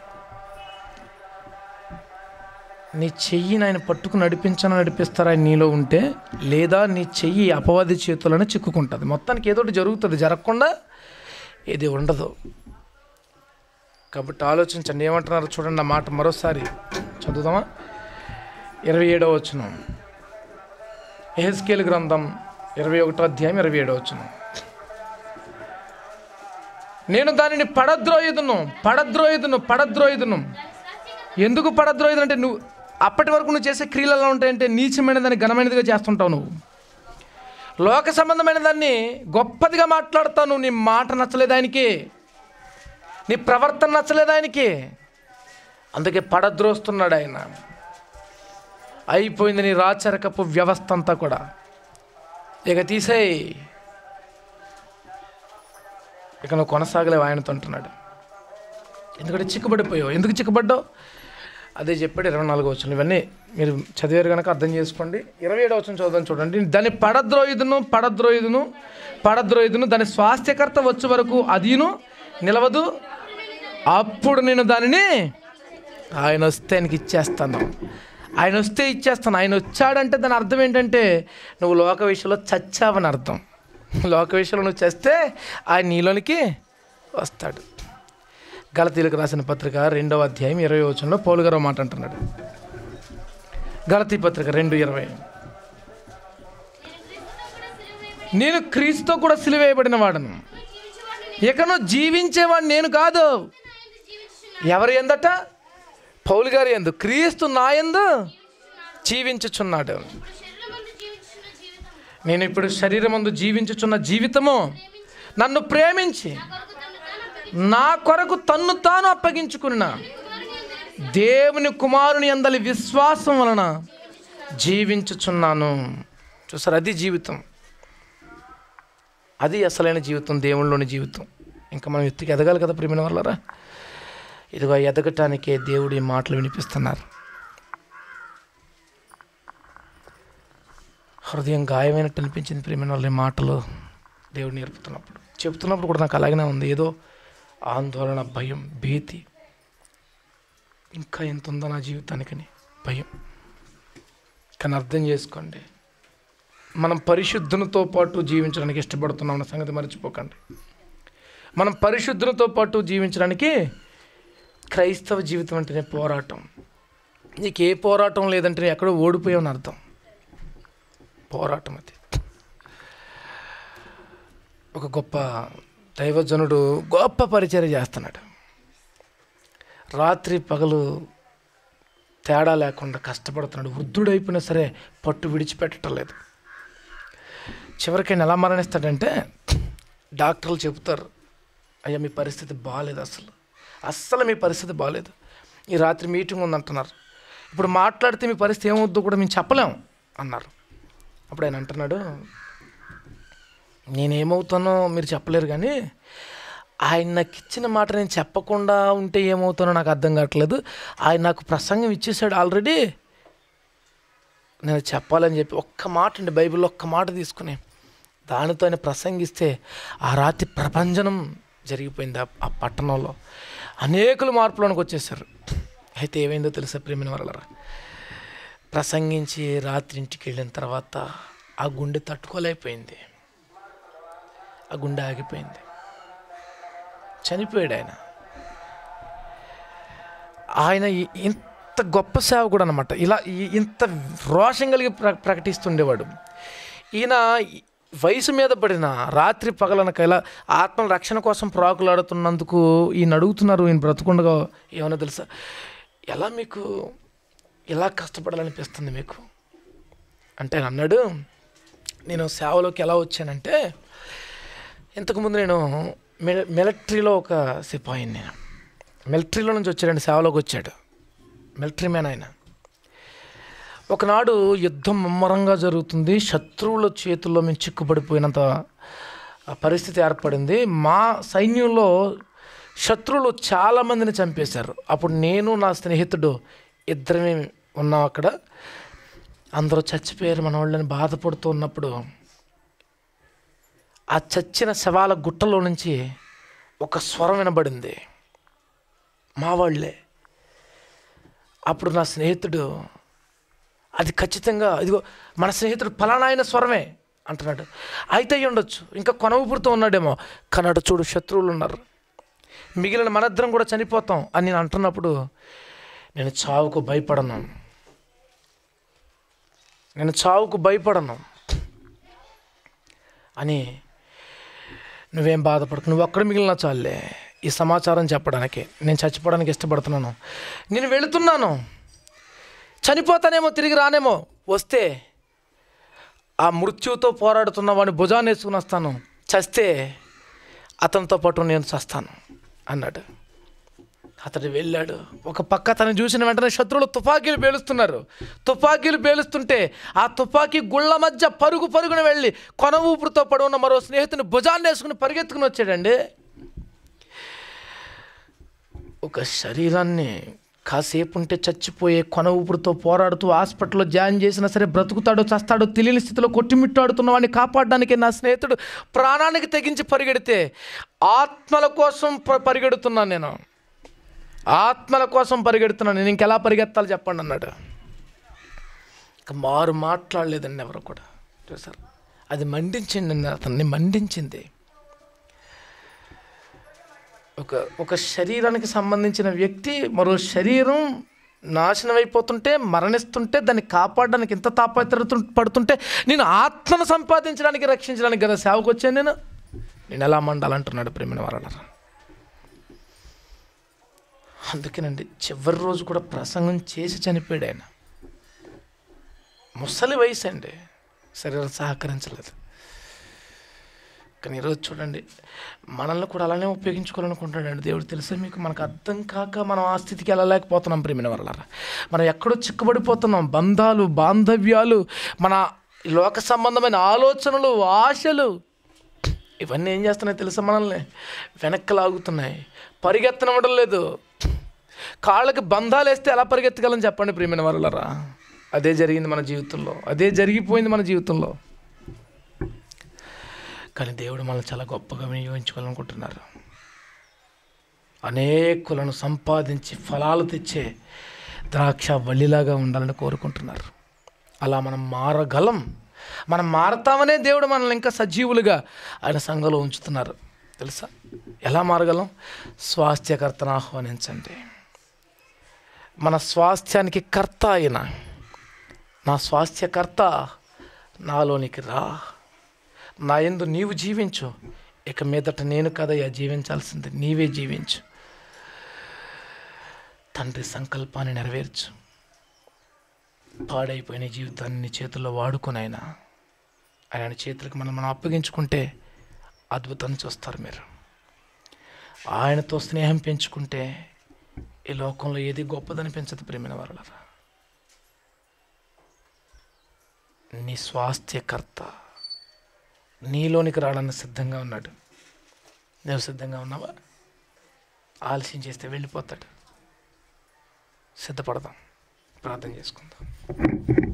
నీ చెయ్యిని ఆయన పట్టుకు నడిపించను నడిపిస్తారా ఆయన నీలో ఉంటే లేదా నీ చెయ్యి అపవాది చేతులను చిక్కుకుంటుంది మొత్తానికి ఏదో ఒకటి జరుగుతుంది జరగకుండా ఇది ఉండదు కాబట్టి ఆలోచించండి ఏమంటున్నారు చూడండి ఆ మాట మరోసారి చదువుదామా ఇరవై ఏడవ వచనం ఎహెస్కేల్ గ్రంథం ఇరవై ఒకటో అధ్యాయం ఇరవై ఏడవ వచనం నేను దానిని పడద్రోయుదును పడద్రోయుదును పడద్రోయుదును ఎందుకు పడద్రోయుదు అంటే నువ్వు అప్పటి వరకు నువ్వు చేసే క్రియలు ఎలా ఉంటాయంటే నీచమైన దాన్ని ఘనమైనదిగా చేస్తుంటావు నువ్వు లోక సంబంధమైన దాన్ని గొప్పదిగా మాట్లాడతావు నువ్వు నీ మాట నచ్చలేదు ఆయనకి నీ ప్రవర్తన నచ్చలేదు ఆయనకి అందుకే పడద్రోస్తున్నాడు ఆయన అయిపోయింది నీ రాచరకపు వ్యవస్థ అంతా కూడా ఇక తీసేయి ఇక నువ్వు కొనసాగలేవు ఆయనతో అంటున్నాడు ఎందుకంటే చిక్కుబడిపోయావు ఎందుకు చిక్కుబడ్డావు అదే చెప్పాడు ఇరవై నాలుగు వచ్చిన ఇవన్నీ మీరు చదివారు కనుక అర్థం చేసుకోండి ఇరవై ఏడవ వచ్చిన చదువుదాం చూడండి దాని పడద్రోయుదును పడద్రోయుదును పడద్రోయుదును దాని స్వాస్థ్యకర్త వచ్చే వరకు అదిను నిలవదు అప్పుడు నేను దానిని ఆయన వస్తే ఆయనకి ఇచ్చేస్తాను ఆయన వస్తే ఇచ్చేస్తాను ఆయన వచ్చాడంటే దాని అర్థం ఏంటంటే నువ్వు లోక విషయంలో చచ్చావని అర్థం లోక విషయంలో నువ్వు చేస్తే ఆయన నీలోనికి వస్తాడు గలతీలకు రాసిన పత్రిక రెండవ అధ్యాయం ఇరవై వచనంలో పౌలు గారు ఒక మాట అంటున్నాడు గలతీ పత్రిక రెండు ఇరవై నేను క్రీస్తుతో కూడా సిలువేయబడిన వాడను ఇకను జీవించేవాడు నేను కాదు ఎవరు ఎందట పౌలు గారు ఎందు క్రీస్తు నా ఎందు జీవించుచున్నాడు నేను ఇప్పుడు శరీరమందు జీవించుచున్న జీవితము నన్ను ప్రేమించి నా కొరకు తన్ను తాను అప్పగించుకున్న దేవుని కుమారుని అందలి విశ్వాసం వలన జీవించుచున్నాను చూసారు అది జీవితం అది అసలైన జీవితం దేవుళ్ళలోని జీవితం ఇంకా మనం ఎత్తుకి ఎదగాలి కదా ప్రియమైన వాళ్ళరా ఇదిగో ఎదగటానికే దేవుడు ఈ మాటలు వినిపిస్తున్నారు హృదయం గాయమైనట్టు అనిపించింది ప్రియమైన వాళ్ళ ఈ మాటలు దేవుడు నేర్పుతున్నప్పుడు చెప్తున్నప్పుడు కూడా నాకు అలాగనే ఉంది ఏదో ఆందోళన భయం భీతి ఇంకా ఎంత ఉందో నా జీవితానికని భయం కానీ అర్థం చేసుకోండి మనం పరిశుద్ధునితో పాటు జీవించడానికి ఇష్టపడుతున్నాం అన్న సంగతి మర్చిపోకండి మనం పరిశుద్ధునితో పాటు జీవించడానికి క్రైస్తవ జీవితం అంటేనే పోరాటం నీకు ఏ పోరాటం లేదంటే నువ్వు ఎక్కడో ఓడిపోయావని అర్థం పోరాటం అది ఒక గొప్ప దైవజనుడు గొప్ప పరిచర్య చేస్తున్నాడు రాత్రి పగలు తేడా లేకుండా కష్టపడుతున్నాడు వృద్ధుడైపోయినా సరే పట్టు విడిచిపెట్టడం లేదు చివరికి ఆయన ఎలా మరణిస్తాడంటే డాక్టర్లు చెబుతారు అయ్యా మీ పరిస్థితి బాగాలేదు అసలు అస్సలు మీ పరిస్థితి బాగాలేదు ఈ రాత్రి మీటింగ్ ఉందంటున్నారు ఇప్పుడు మాట్లాడితే మీ పరిస్థితి ఏమవుద్దో కూడా మేము చెప్పలేం అన్నారు అప్పుడు ఆయన అంటున్నాడు నేనేమవుతానో మీరు చెప్పలేరు కానీ ఆయన నాకు ఇచ్చిన మాట నేను చెప్పకుండా ఉంటే ఏమవుతానో నాకు అర్థం కావట్లేదు ఆయన నాకు ప్రసంగం ఇచ్చేసాడు ఆల్రెడీ నేను చెప్పాలని చెప్పి ఒక్క మాట అండి బైబిల్లో ఒక్క మాట తీసుకుని దానితో ఆయన ప్రసంగిస్తే ఆ రాత్రి ప్రపంచనం జరిగిపోయింది ఆ- ఆ పట్టణంలో అనేకులు మార్పులోనికి వచ్చేసారు అయితే ఏమైందో తెలుసా ప్రేమిన వరలరా ప్రసంగించి రాత్రి ఇంటికి వెళ్ళిన తర్వాత ఆ గుండె తట్టుకోలేకపోయింది ఆ గుండె ఆగిపోయింది చనిపోయాడు ఆయన ఆయన ఇ- ఇంత గొప్ప సేవకుడు అనమాట ఇలా ఇ- ఇంత రోషం కలిగి ప్ర ప్రకటిస్తుండేవాడు ఈయన ఈ వయసు మీద పడిన రాత్రి పగలనక ఇలా ఆత్మల రక్షణ కోసం ప్రాకులాడుతున్నందుకు ఈయన అడుగుతున్నారు ఈయన బ్రతుకుండగా ఏమన్నా తెలుసా ఎలా మీకు ఇలా కష్టపడాలనిపిస్తుంది మీకు అంటే ఆయన అన్నాడు నేను సేవలోకి ఎలా వచ్చానంటే ఇంతకుముందు నేను మిల మిలిటరీలో ఒక సిపాయిని నేను మిలిటరీలో నుంచి వచ్చాడండి సేవలోకి వచ్చాడు మిలిటరీ మ్యాన్ ఆయన ఒకనాడు యుద్ధం ముమ్మరంగా జరుగుతుంది శత్రువుల చేతుల్లో మేము చిక్కుపడిపోయినంత ఆ పరిస్థితి ఏర్పడింది మా సైన్యంలో శత్రువులు చాలామందిని చంపేశారు అప్పుడు నేను నా స్నేహితుడు ఇద్దరమే ఉన్నాం అక్కడ అందరూ చచ్చిపోయారు మన వాళ్ళని బాధపడుతూ ఉన్నప్పుడు ఆ చచ్చిన శవాల గుట్టలో నుంచి ఒక స్వరం వినబడింది మా వాళ్ళే అప్పుడు నా స్నేహితుడు అది ఖచ్చితంగా ఇదిగో మన స్నేహితుడు ఫలానా అయిన స్వరమే అంటున్నాడు అయితే అయ్యి ఉండొచ్చు ఇంకా కొన ఊపిరితో ఉన్నాడేమో కన్నాడు చూడు శత్రువులు ఉన్నారు మిగిలిన మనద్దరం కూడా చనిపోతాం అని నేను అంటున్నప్పుడు నేను చావుకు భయపడను నేను చావుకు భయపడను అని నువ్వేం బాధపడకు నువ్వు ఒక్కడ మిగిలిన చాలే ఈ సమాచారం చెప్పడానికి నేను చచ్చిపోవడానికి ఇష్టపడుతున్నాను నేను వెళుతున్నాను చనిపోతానేమో తిరిగి రానేమో వస్తే ఆ మృత్యువుతో పోరాడుతున్న వాడిని భుజాన్ని వేసుకుని వస్తాను చస్తే అతనితో పాటు నేను చస్తాను అన్నాడు అతడు వెళ్ళాడు ఒక పక్క తను చూసిన వెంటనే శత్రువులు తుపాకీలు పేలుస్తున్నారు తుపాకీలు పేలుస్తుంటే ఆ తుపాకీ గుళ్ళ మధ్య పరుగు పరుగున వెళ్ళి కొన ఊపిరితో పడి ఉన్న మరో స్నేహితుని భుజాన్ని వేసుకుని పరిగెత్తుకుని వచ్చాడండి ఒక శరీరాన్ని కాసేపు ఉంటే చచ్చిపోయే కొన ఊపిరితో పోరాడుతూ హాస్పిటల్లో జాయిన్ చేసినా సరే బ్రతుకుతాడో చస్తాడో తెలియని స్థితిలో కొట్టిమిట్టాడుతున్న వాడిని కాపాడడానికి నా స్నేహితుడు ప్రాణానికి తెగించి పరిగెడితే ఆత్మల కోసం ప- పరిగెడుతున్నాను నేను ఆత్మల కోసం పరిగెడుతున్నాను నేను ఇంకెలా పరిగెత్తాలి చెప్పండి అన్నాడు ఇక మారు మాట్లాడలేదండి ఎవరు కూడా చూసారు అది మండించింది అతన్ని మండించింది ఒక ఒక శరీరానికి సంబంధించిన వ్యక్తి మరో శరీరం నాశనం అయిపోతుంటే మరణిస్తుంటే దాన్ని కాపాడడానికి ఇంత తాపత్రత పడుతుంటే నేను ఆత్మను సంపాదించడానికి రక్షించడానికి కదా సేవకు వచ్చాను నేను నేను ఎలా మండాలంటున్నాడు ప్రేమిన వరల అందుకేనండి చివరి రోజు కూడా ప్రసంగం చేసి చనిపోయాడు ఆయన ముసలి వయసు అండి శరీరం సహకరించలేదు కానీ ఈరోజు చూడండి మనల్ని కూడా అలానే ఉపయోగించుకోవాలనుకుంటాడండి దేవుడు తెలుసా మీకు మనకు అర్థం కాక మనం ఆ స్థితికి వెళ్ళలేకపోతున్నాం ప్రేమిన వల్ల మనం ఎక్కడో చిక్కుబడిపోతున్నాం బంధాలు బాంధవ్యాలు మన లోక సంబంధమైన ఆలోచనలు ఆశలు ఇవన్నీ ఏం చేస్తున్నాయి తెలుసా మనల్ని వెనక్కి లాగుతున్నాయి పరిగెత్తనివ్వడం లేదు కాళ్ళకి బంధాలు వేస్తే ఎలా పరిగెత్తగలని చెప్పండి ప్రియమైన వాళ్ళరా అదే జరిగింది మన జీవితంలో అదే జరిగిపోయింది మన జీవితంలో కానీ దేవుడు మనల్ని చాలా గొప్పగా వినియోగించుకోవాలనుకుంటున్నారు అనేకులను సంపాదించి ఫలాలు తెచ్చే ద్రాక్ష వల్లిలాగా ఉండాలని కోరుకుంటున్నారు అలా మనం మారగలం మనం మారతామనే దేవుడు మనల్ని ఇంకా సజీవులుగా ఆయన సంఘంలో ఉంచుతున్నారు తెలుసా ఎలా మారగలం స్వాస్థ్యకర్తను ఆహ్వానించండి మన స్వాస్థ్యానికి కర్త ఆయన నా స్వాస్థ్యకర్త నాలోనికి రా నా ఎందు నీవు జీవించు ఇక మీదట నేను కదయ్యా జీవించాల్సింది నీవే జీవించు తండ్రి సంకల్పాన్ని నెరవేర్చు పాడైపోయిన జీవితాన్ని నీ చేతుల్లో వాడుకొని ఆయన ఆయన చేతులకు మనం మనం అప్పగించుకుంటే అద్భుతాన్ని చూస్తారు మీరు ఆయనతో స్నేహం పెంచుకుంటే ఈ లోకంలో ఏది గొప్పదనిపించదు ప్రేమిన వారులరా నీ స్వాస్థ్యకర్త నీలోనికి రావడానికి సిద్ధంగా ఉన్నాడు నువ్వు సిద్ధంగా ఉన్నావా ఆలస్యం చేస్తే వెళ్ళిపోతాడు సిద్ధపడదాం ప్రార్థన చేసుకుందాం